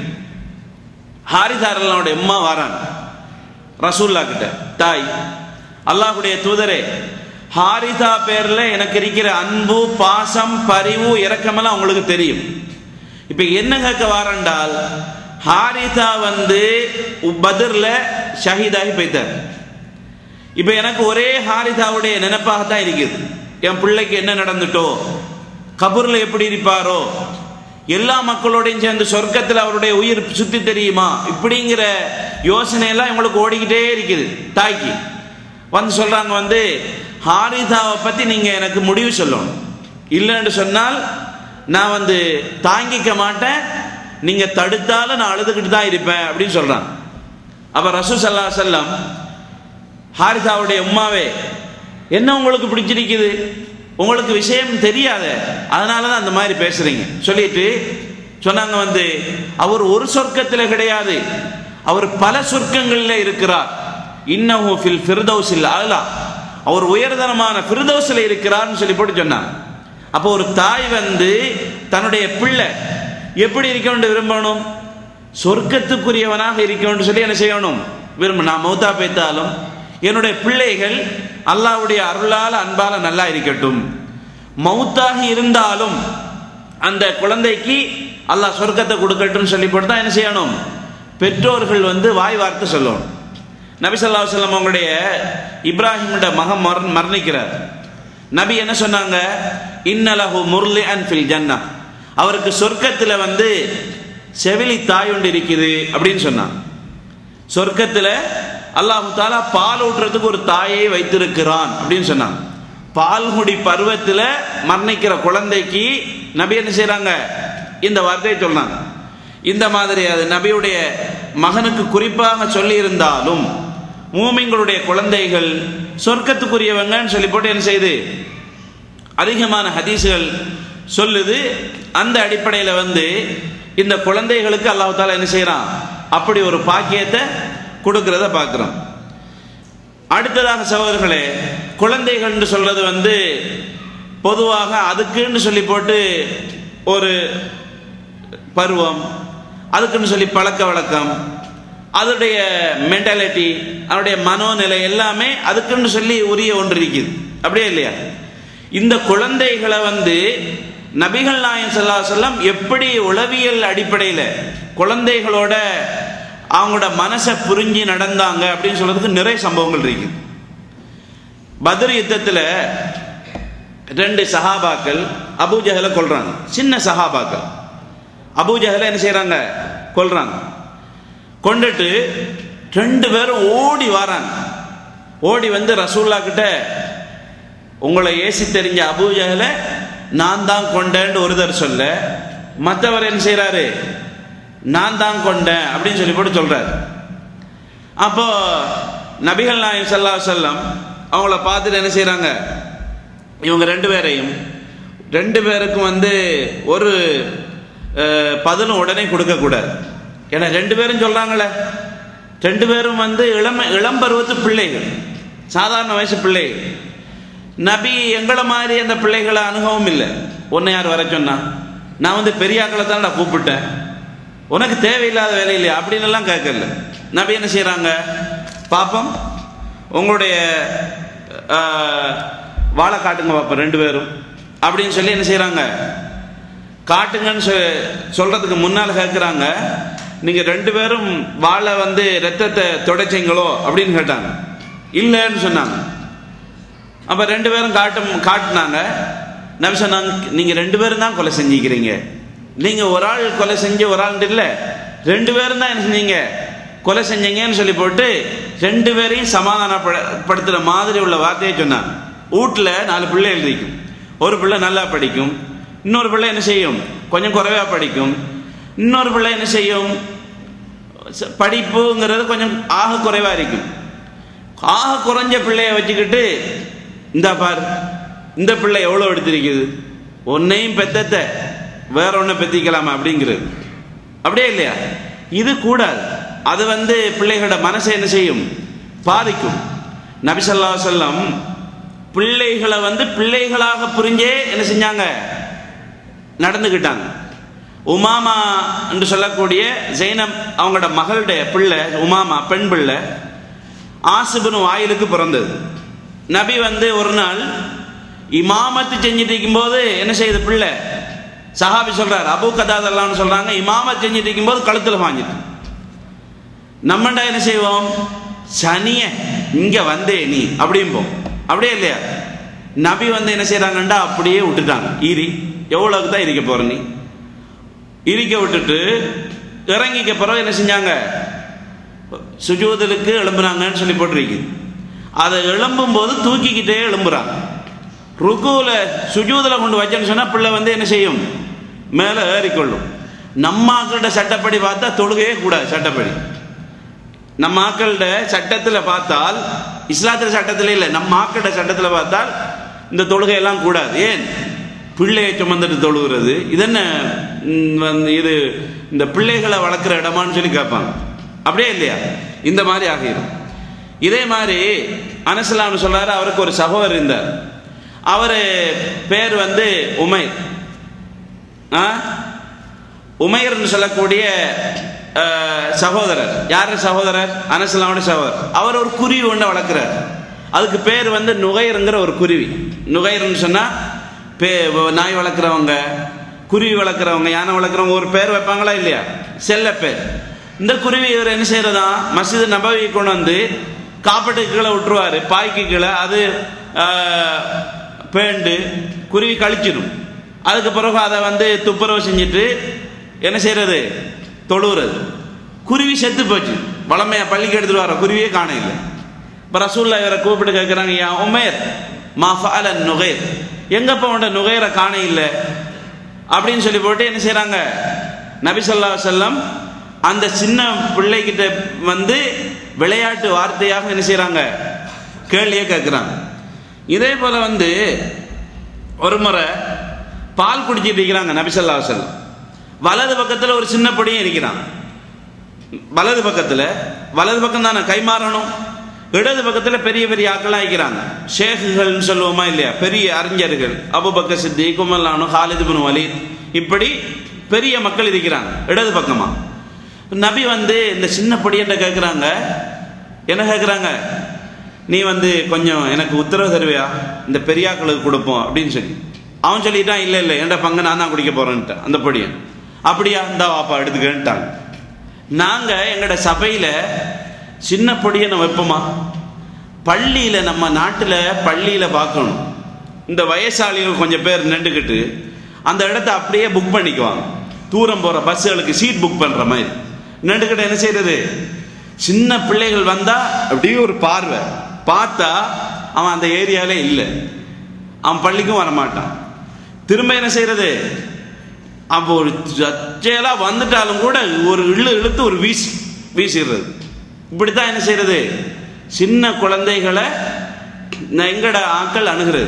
ஹாரிதாரனுடைய அம்மா வாரான் ரசூல்லா கிட்ட தாய் அல்லாஹ்வுடைய தூதரே ஹாரிதா பேர்ல எனக்கு இருக்கிற அன்பு பாசம் பரிவு இரக்கமெல்லாம் உங்களுக்கு தெரியும் இப்ப என்ன கேட்க வாரண்டால் ஹாரிதா வந்து பத்ர்ல ஷஹீதாகி போய்த்தார் இப்ப எனக்கு ஒரே ஹாரிதாவுடைய நினைப்பாகத்தான் இருக்குது என் பிள்ளைக்கு என்ன நடந்துட்டோ கபூர்ல எப்படி இருப்பாரோ எல்லா மக்களோடையும் சேர்ந்து சொர்க்கத்தில் அவருடைய உயிர் சுத்தி தெரியுமா இப்படிங்கிற யோசனை எல்லாம் இவங்களுக்கு ஓடிக்கிட்டே இருக்குது தாய்க்கு வந்து சொல்றாங்க வந்து ஹாரிதாவை பத்தி நீங்க எனக்கு முடிவு சொல்லணும் இல்லைன்னு சொன்னால் நான் வந்து தாங்கிக்க மாட்டேன் நீங்க தடுத்தாலும் நான் அழுதுகிட்டு தான் இருப்பேன் அப்படின்னு சொல்றான் அப்ப ரசூ சல்லா செல்லம் ஹாரிதாவுடைய உம்மாவே என்ன உங்களுக்கு பிடிச்சிருக்குது உங்களுக்கு விஷயம் தெரியாத அதனால தான் அந்த மாதிரி பேசுறீங்க சொல்லிட்டு சொன்னாங்க வந்து அவர் ஒரு சொர்க்கத்தில் கிடையாது அவர் பல சொர்க்கங்களில் இருக்கிறார் இன்னஹு ஃபில் ஃபிர்தௌஸில் அலா அவர் உயர்தரமான ஃபிர்தௌஸில் இருக்கிறார்னு சொல்லி போட்டு சொன்னாங்க அப்போ ஒரு தாய் வந்து தன்னுடைய பிள்ளை எப்படி இருக்கணும்னு விரும்பணும் சொர்க்கத்துக்குரியவனாக இருக்கணும்னு சொல்லி என்ன செய்யணும் விரும்ப நான் மௌத்தா பேத்தாலும் என்னுடைய பிள்ளைகள் அல்லாஹ்வுடைய அருளால் அன்பால நல்லா இருக்கட்டும் மௌத்தாகி இருந்தாலும் அந்த குழந்தைக்கு அல்லாஹ் சொர்க்கத்தை கொடுக்கட்டும் சொல்லி போட்டு தான் என்ன செய்யணும் பெற்றோர்கள் வந்து வாய் வார்த்தை சொல்லணும் நபி ஸல்லல்லாஹு அலைஹி வஸல்லம் அவங்களுடைய இப்ராஹிமோட மகன் மரண் மரணிக்கிறார் நபி என்ன சொன்னாங்க இன்னலஹு முர்லி அன் ஃபில் ஜன்னா அவருக்கு சொர்க்கத்தில் வந்து செவிலி தாய் ஒன்று இருக்குது அப்படின்னு சொன்னான் சொர்க்கத்துல அல்லாஹு தாலா பால் ஊட்டுறதுக்கு ஒரு தாயை வைத்திருக்கிறான் அப்படின்னு சொன்னான் பால்குடி பருவத்துல மரணிக்கிற குழந்தைக்கு நபி என்ன செய்றாங்க இந்த வார்த்தையை சொன்னாங்க இந்த மாதிரி அது நபியுடைய மகனுக்கு குறிப்பாக சொல்லி இருந்தாலும் மூமிங்களுடைய குழந்தைகள் சொர்க்கத்துக்குரியவங்கன்னு சொல்லி போட்டு என்ன செய்யுது அதிகமான ஹதீஸுகள் சொல்லுது அந்த அடிப்படையில் வந்து இந்த குழந்தைகளுக்கு அல்லாஹ் தாலா என்ன செய்யறான் அப்படி ஒரு பாக்கியத்தை கொடுக்கிறத பார்க்கிறோம் அடுத்ததாக சகோதரர்களே குழந்தைகள்னு சொல்றது வந்து பொதுவாக அதுக்குன்னு சொல்லி போட்டு ஒரு பருவம் அதுக்குன்னு சொல்லி பழக்க வழக்கம் அதனுடைய மென்டாலிட்டி அதனுடைய மனோநிலை எல்லாமே அதுக்குன்னு சொல்லி உரிய ஒன்று இருக்குது அப்படியே இல்லையா இந்த குழந்தைகளை வந்து நபிகள் நாயம் சல்லா சொல்லம் எப்படி உளவியல் அடிப்படையில் குழந்தைகளோட அவங்களோட மனசை புரிஞ்சு நடந்தாங்க அப்படின்னு சொல்றதுக்கு நிறைய சம்பவங்கள் இருக்கு பத்ர் யுத்தத்தில் ரெண்டு சஹாபாக்கள் அபூஜஹலை கொல்றாங்க சின்ன சஹாபாக்கள் அபூஜஹலை என்ன செய்றாங்க கொல்றாங்க கொண்டுட்டு ரெண்டு பேரும் ஓடி வராங்க ஓடி வந்து ரசூல்லா கிட்ட உங்களை ஏசி தெரிஞ்ச அபூஜஹலை நான் தான் கொண்டேன்னு ஒருத்தர் சொல்ல மற்றவர் என்ன செய்றாரு நான் தான் கொண்டேன் அப்படின்னு சொல்லி போட்டு சொல்றாரு அப்போ நபிகள் நாயம் சல்லா சொல்லம் அவங்கள பார்த்துட்டு என்ன செய்றாங்க இவங்க ரெண்டு பேரையும் ரெண்டு பேருக்கும் வந்து ஒரு அஹ், பதிலும் உடனே கொடுக்க கூடாது ஏன்னா ரெண்டு பேரும் சொல்றாங்களே ரெண்டு பேரும் வந்து இளம இளம் பருவத்து பிள்ளைகள் சாதாரண வயசு பிள்ளைகள் நபி எங்களை மாதிரி அந்த பிள்ளைகளை அணுகவும் இல்லை உன்னை யார் வர சொன்னா நான் வந்து பெரியாக்களை தான் நான் கூப்பிட்டேன் உனக்கு தேவையில்லாத வேலை இல்லையா அப்படின்னு எல்லாம் கேட்கல நபி என்ன செய்றாங்க பாப்போம் உங்களுடைய ஆஹ், வாழை காட்டுங்க பாப்போம் ரெண்டு பேரும் அப்படின்னு சொல்லி என்ன செய்றாங்க காட்டுங்கன்னு சொ- சொல்றதுக்கு முன்னால் கேட்குறாங்க நீங்க ரெண்டு பேரும் வாழை வந்து ரத்தத்தை துடைச்சிங்களோ அப்படின்னு கேட்டாங்க இல்லைன்னு சொன்னாங்க அப்ப ரெண்டு பேரும் காட்டும் காட்டினாங்க நபி சொன்னாங்க நீங்க ரெண்டு பேரும் தான் கொலை செஞ்சுக்கிறீங்க நீங்க ஒரு ஆள் கொலை செஞ்சு ஒரு ஆள் இல்ல ரெண்டு பேரும் தான் என்ன செஞ்சீங்க கொலை செஞ்சீங்கன்னு சொல்லி போட்டு ரெண்டு பேரையும் சமாதானப்படுத்துற மாதிரி உள்ள வார்த்தையை சொன்னாங்க வீட்டுல நாலு பிள்ளைகள் இருக்கும் ஒரு பிள்ளை நல்லா படிக்கும் இன்னொரு பிள்ளை என்ன செய்யும் கொஞ்சம் குறைவா படிக்கும் இன்னொரு பிள்ளை என்ன செய்யும் ச- படிப்புங்கிறது கொஞ்சம் ஆக குறைவா இருக்கும் ஆக குறைஞ்ச பிள்ளைய வச்சுக்கிட்டு இந்த பார் இந்த பிள்ளை எவ்வளோ எடுத்திருக்குது ஒன்னையும் பெத்தத்த வேற ஒன்றை பெத்திக்கலாமா அப்படிங்கிறது அப்படியே இல்லையா இது கூடாது அது வந்து பிள்ளைகளோட மனசை என்ன செய்யும் பாதிக்கும் நபிசல்லா சொல்லம் பிள்ளைகளை வந்து பிள்ளைகளாக புரிஞ்சே என்ன செஞ்சாங்க நடந்துக்கிட்டாங்க உமாமா என்று சொல்லக்கூடிய ஜெய்னப் அவங்களோட மகளுடைய பிள்ளை உமாமா பெண் பிள்ளை ஆசிபுன் வாயிலுக்கு பிறந்தது நபி வந்து ஒரு நாள் இமாமத்து செஞ்சுட்டு இருக்கும்போது என்ன செய்யுது பிள்ளை சஹாபி சொல்றாரு அபு கதாதல்லான்னு சொல்றாங்க இமாமத் செஞ்சுட்டு இருக்கும்போது கழுத்துல வாங்கிட்டு நம்மண்டா என்ன செய்வோம் சனிய இங்க வந்தே நீ அப்படிம்போம் அப்படியே இல்லையா நபி வந்து என்ன செய்றாங்கண்டா அப்படியே விட்டுட்டாங்க ஈரி எவ்வளவுக்கு தான் இருக்க போற நீ இருக்க விட்டுட்டு இறங்கிக்க பிறகு என்ன செஞ்சாங்க சுஜூதலுக்கு எழும்புனாங்கன்னு சொல்லி போட்டிருக்கு அதை எழும்பும் போது தூக்கிக்கிட்டே எழும்புறாங்க ருக்குல சுஜூதில் கொண்டு வச்சேன்னு சொன்னா பிள்ளை வந்து என்ன செய்யும் மேலே ஏறிக்கொள்ளும் நம்ம ஆக்களோட சட்டப்படி பார்த்தா தொழுகையே கூடாது சட்டப்படி நம்ம ஆக்களோட சட்டத்தில் பார்த்தால் இஸ்லாத்திர சட்டத்தில் இல்லை நம்ம ஆக்களோட சட்டத்தில் பார்த்தால் இந்த தொழுகை எல்லாம் கூடாது ஏன் பிள்ளையை சுமந்துட்டு தொழுகிறது இது என்ன ம், வந்து இது இந்த பிள்ளைகளை வளர்க்குற இடமான்னு சொல்லி கேட்பாங்க அப்படியே இல்லையா இந்த மாதிரி ஆகிடும் இதே மாதிரி அனசலாம்னு சொல்றாரு அவருக்கு ஒரு சகோதரர் இருந்தார் அவர் பேர் வந்து உமைர் ஆ உமையர்னு சொல்லக்கூடிய அஹ், சகோதரர் யார் சகோதரர் அனசலாமுடைய சகோதரர் அவர் ஒரு குருவி ஒன்று வளர்க்குறார் அதுக்கு பேர் வந்து நுகையருங்கிற ஒரு குருவி நுகையர்னு சொன்னா பே நாய் வளர்க்குறவங்க குருவி வளர்க்குறவங்க யானை வளர்க்குறவங்க ஒரு பேர் வைப்பாங்களா இல்லையா செல்ல பேர் இந்த குருவி இவர் என்ன செய்யறதா மஸ்ஜித் நபவி கொண்டு வந்து காப்பட்டுக்கு கீழே விட்டுருவாரு பாய்க்கு கீழே அது ஆஹ், பேண்டு குருவி கழிச்சிடும் அதுக்கு பிறகு அதை வந்து துப்புரவு செஞ்சுட்டு என்ன செய்யறது தொழுவுறது குருவி செத்து போச்சு வளமையா பள்ளிக்கு எடுத்துட்டு வர குருவியே காண இல்லை இப்போ ரசூல்லா இவரை கூப்பிட்டு கேட்குறாங்க யா உமேர் மா ஃபால நுகைர் எங்கப்பா உண்ட நுகைரை காண இல்லை அப்படின்னு சொல்லி போட்டு என்ன செய்கிறாங்க நபி ஸல்லல்லாஹு அலைஹி வஸல்லம் அந்த சின்ன பிள்ளைகிட்ட வந்து விளையாட்டு வார்த்தையாக என்ன செய்கிறாங்க கேள்வியே கேட்குறாங்க இதே போல் வந்து ஒரு முறை பால் குடிச்சிட்டு இருக்கிறாங்க நபி ஸல்லல்லாஹு அலைஹி வஸல்லம் வலது பக்கத்தில் ஒரு சின்ன பொடியும் இருக்கிறான் வலது பக்கத்தில் வலது பக்கம் தானே கை மாறணும் இடது பக்கத்தில் பெரிய பெரிய ஆக்கள்லாம் இருக்கிறாங்க ஷேகுகள்னு சொல்லுவோமா இல்லையா பெரிய அறிஞர்கள் அபுபக்கர் சித்தி குமல்லானு ஹாலித் பின் வலீத் இப்படி பெரிய மக்கள் இருக்கிறாங்க இடது பக்கமா நபி வந்து இந்த சின்ன பொடியன்ட்ட கேட்குறாங்க என்ன கேட்குறாங்க நீ வந்து கொஞ்சம் எனக்கு உத்தரவு தருவியா இந்த பெரியாக்களுக்கு கொடுப்போம் அப்படின்னு சொல்லி அவன் சொல்லிட்டான் இல்லை இல்லை என்ற பங்கு நான் தான் குடிக்க போறேன்ட்டு அந்த பொடியன் அப்படியா இந்த வாப்பா எடுத்துக்கன்ட்டாங்க நாங்கள் எங்களோட சபையில் சின்ன பொடியனை வைப்போமா பள்ளியில் நம்ம நாட்டில் பள்ளியில் பார்க்கணும் இந்த வயசாளிகள் கொஞ்சம் பேர் நின்றுக்கிட்டு அந்த இடத்த அப்படியே புக் பண்ணிக்குவாங்க தூரம் போகிற பஸ்ஸுகளுக்கு சீட் புக் பண்ணுற மாதிரி நின்றுக்கிட்ட என்ன செய்யறது சின்ன பிள்ளைகள் வந்தால் அப்படியே ஒரு பார்வை பார்த்தா அவன் அந்த ஏரியாவிலே இல்லை அவன் பள்ளிக்கும் வரமாட்டான் திரும்ப என்ன செய்யறது அப்போ ஒரு சச்சையெல்லாம் வந்துட்டாலும் கூட ஒரு இழு இழுத்து ஒரு வீசி வீசிடுறது இப்படித்தான் என்ன செய்யறது சின்ன குழந்தைகளை எங்கட ஆக்கள் அணுகிறது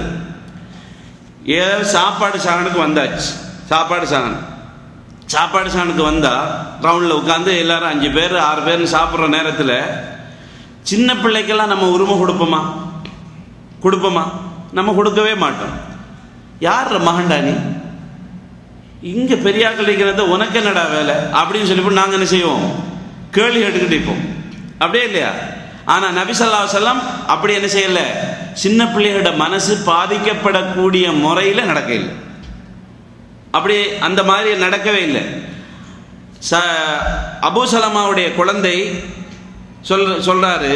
ஏதாவது சாப்பாடு சாகனுக்கு வந்தாச்சு சாப்பாடு சாகன் சாப்பாடு சாகனுக்கு வந்தா ரவுண்டில் உட்காந்து எல்லாரும் அஞ்சு பேர் ஆறு பேர்னு சாப்பிட்ற நேரத்தில் சின்ன பிள்ளைக்கெல்லாம் நம்ம உரிமை கொடுப்போமா கொடுப்போமா நம்ம கொடுக்கவே மாட்டோம் யார் மகண்டா நீ இங்க பெரியாக்கள் இருக்கிறத உனக்கு என்னடா வேலை அப்படின்னு சொல்லிவிட்டு நாங்க என்ன செய்வோம் கேள்வி கேட்டுக்கிட்டு இருப்போம் அப்படியே இல்லையா ஆனா நபி ஸல்லல்லாஹு அலைஹி வஸல்லம் அப்படி என்ன செய்யல சின்ன பிள்ளைகளோட மனசு பாதிக்கப்படக்கூடிய முறையில் நடக்க இல்லை அப்படி அந்த மாதிரி நடக்கவே இல்லை ச அபூ சலமாவுடைய குழந்தை சொல் சொல்றாரு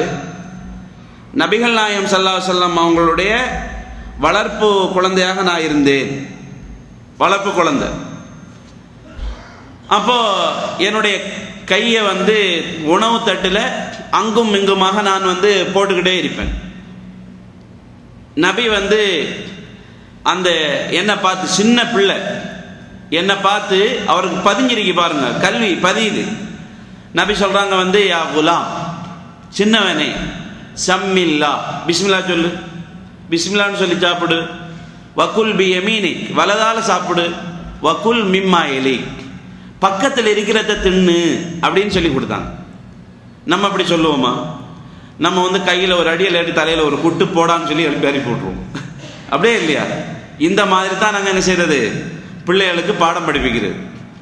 நபிகள் நாயம் சல்லா செல்லம் அவங்களுடைய வளர்ப்பு குழந்தையாக நான் இருந்தேன் வளர்ப்பு குழந்தை அப்போ என்னுடைய கையை வந்து உணவு தட்டில் அங்கும் இங்குமாக நான் வந்து போட்டுக்கிட்டே இருப்பேன் நபி வந்து அந்த என்னை பார்த்து சின்ன பிள்ளை என்னை பார்த்து அவருக்கு பதிஞ்சிருக்கு பாருங்க கல்வி பதியுது நபி சொல்றாங்க வந்து யா குலாம் சின்னவனே சம்மில்லா பிஸ்மில்லா சொல்லு பிஸ்மில்லான்னு சொல்லி சாப்பிடு வக்குல் பி யமீனி வலதால சாப்பிடு வக்குல் மிம்மா எலி பக்கத்தில் இருக்கிறத தின்னு அப்படின்னு சொல்லி கொடுத்தாங்க நம்ம அப்படி சொல்லுவோமா நம்ம வந்து கையில் ஒரு அடியில் எடுத்து தலையில் ஒரு குட்டு போடான்னு சொல்லி எழுப்பி அனுப்பி விட்ருவோம் அப்படியே இல்லையா இந்த மாதிரி தான் நாங்கள் என்ன செய்யறது பிள்ளைகளுக்கு பாடம் படிப்பிக்கிறது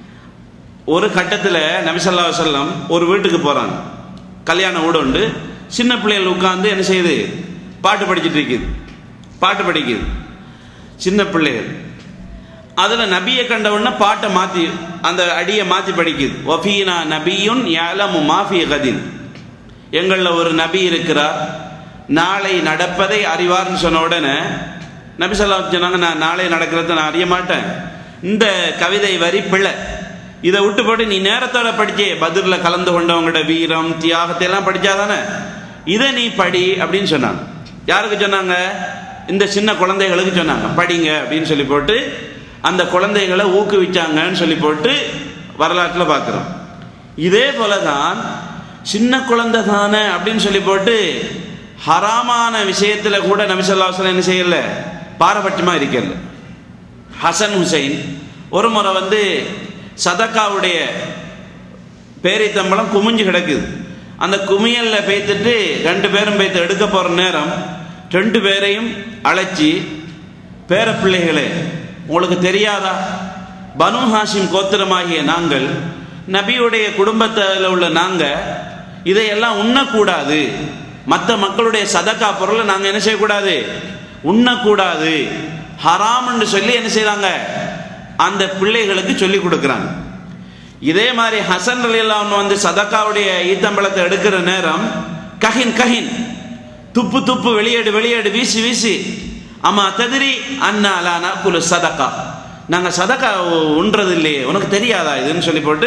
ஒரு கட்டத்தில் நபிசல்லா செல்லம் ஒரு வீட்டுக்கு போகிறாங்க கல்யாண வீடு உண்டு சின்ன பிள்ளைகள் உட்காந்து என்ன செய்யுது பாட்டு படிச்சுட்டு இருக்குது பாட்டு படிக்குது சின்ன பிள்ளைகள் அதில் நபியை கண்ட உடனே பாட்டை மாற்றி அந்த அடியை மாற்றி படிக்குது ஒஃபீனா நபியுன் யாலமு மாஃபி கதின் எங்களில் ஒரு நபி இருக்கிறார் நாளை நடப்பதை அறிவார்னு சொன்ன உடனே நபி சொல்லா சொன்னாங்க நான் நாளை நடக்கிறத நான் அறிய மாட்டேன் இந்த கவிதை வரி பிள்ளை இதை விட்டு போட்டு நீ நேரத்தோட படிச்சே பதிரில் கலந்து கொண்டவங்களோட வீரம் தியாகத்தை எல்லாம் படிச்சாதானே இதை நீ படி அப்படின்னு சொன்னாங்க யாருக்கு சொன்னாங்க இந்த சின்ன குழந்தைகளுக்கு சொன்னாங்க படிங்க அப்படின்னு சொல்லி போட்டு அந்த குழந்தைகளை ஊக்குவிச்சாங்கன்னு சொல்லி போட்டு வரலாற்றில் பார்க்குறோம் இதே போல தான் சின்ன குழந்தை தானே அப்படின்னு சொல்லி போட்டு ஹராமான விஷயத்தில் கூட நபிசல்லாஸ்லாம் என்ன செய்யல பாரபட்சமாக இருக்கிறது ஹசன் ஹுசைன் ஒரு முறை வந்து சதக்காவுடைய பேரித்தம்பளம் குமிஞ்சு கிடக்குது அந்த குமியல்ல பேத்துட்டு ரெண்டு பேரும் பேத்து எடுக்க போற நேரம் ரெண்டு பேரையும் அழைச்சி பேர பிள்ளைகளே உங்களுக்கு தெரியாதா பனு ஹாஷிம் கோத்திரமாகிய நாங்கள் நபியுடைய குடும்பத்தில் உள்ள நாங்க இதையெல்லாம் உண்ணக்கூடாது மற்ற மக்களுடைய சதக்கா பொருளை நாங்கள் என்ன செய்யக்கூடாது உண்ணக்கூடாது ஹராம்னு சொல்லி என்ன செய்றாங்க அந்த பிள்ளைகளுக்கு சொல்லி கொடுக்குறாங்க இதே மாதிரி ஹசன் அலிலாம் வந்து சதக்காவுடைய ஈத்தம்பழத்தை எடுக்கிற நேரம் கஹின் கஹின் துப்பு துப்பு வெளியேடு வெளியேடு வீசி வீசி அம்மா ததிரி அண்ணா அலானா குலு சதக்கா நாங்கள் சதக்கா உண்றது இல்லையே உனக்கு தெரியாதா இதுன்னு சொல்லி போட்டு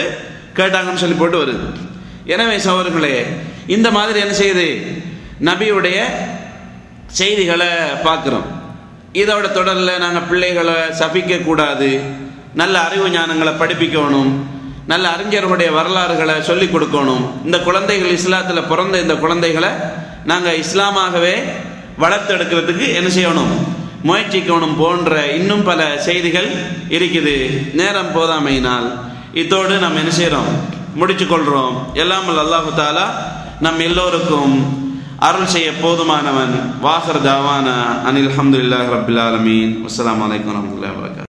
கேட்டாங்கன்னு சொல்லி போட்டு வருது எனவே சகோதரர்களே இந்த மாதிரி என்ன செய்யுது நபியுடைய செய்திகளை பார்க்குறோம் இதோட தொடரில் நாங்கள் பிள்ளைகளை சபிக்க கூடாது நல்ல அறிவு ஞானங்களை படிப்பிக்கணும் நல்ல அறிஞர்களுடைய வரலாறுகளை சொல்லிக் கொடுக்கணும் இந்த குழந்தைகள் இஸ்லாத்தில் பிறந்த இந்த குழந்தைகளை நாங்கள் இஸ்லாமாகவே வளர்த்தெடுக்கிறதுக்கு என்ன செய்யணும் முயற்சிக்கணும் போன்ற இன்னும் பல செய்திகள் இருக்குது நேரம் போதாமையினால் இத்தோடு நாம் என்ன செய்கிறோம் முடிச்சு கொள்கிறோம் எல்லாம் வல்ல அல்லாஹு தாலா நம் எல்லோருக்கும் அருள் செய்ய போதுமானவன் வாஹர் தாவான அனில் அஹமதுல்லாஹ் ரபில் ஆலமீன் அஸ்ஸலாமு அலைக்கும் வரமத்துல்லாஹி வபரகாத்துஹு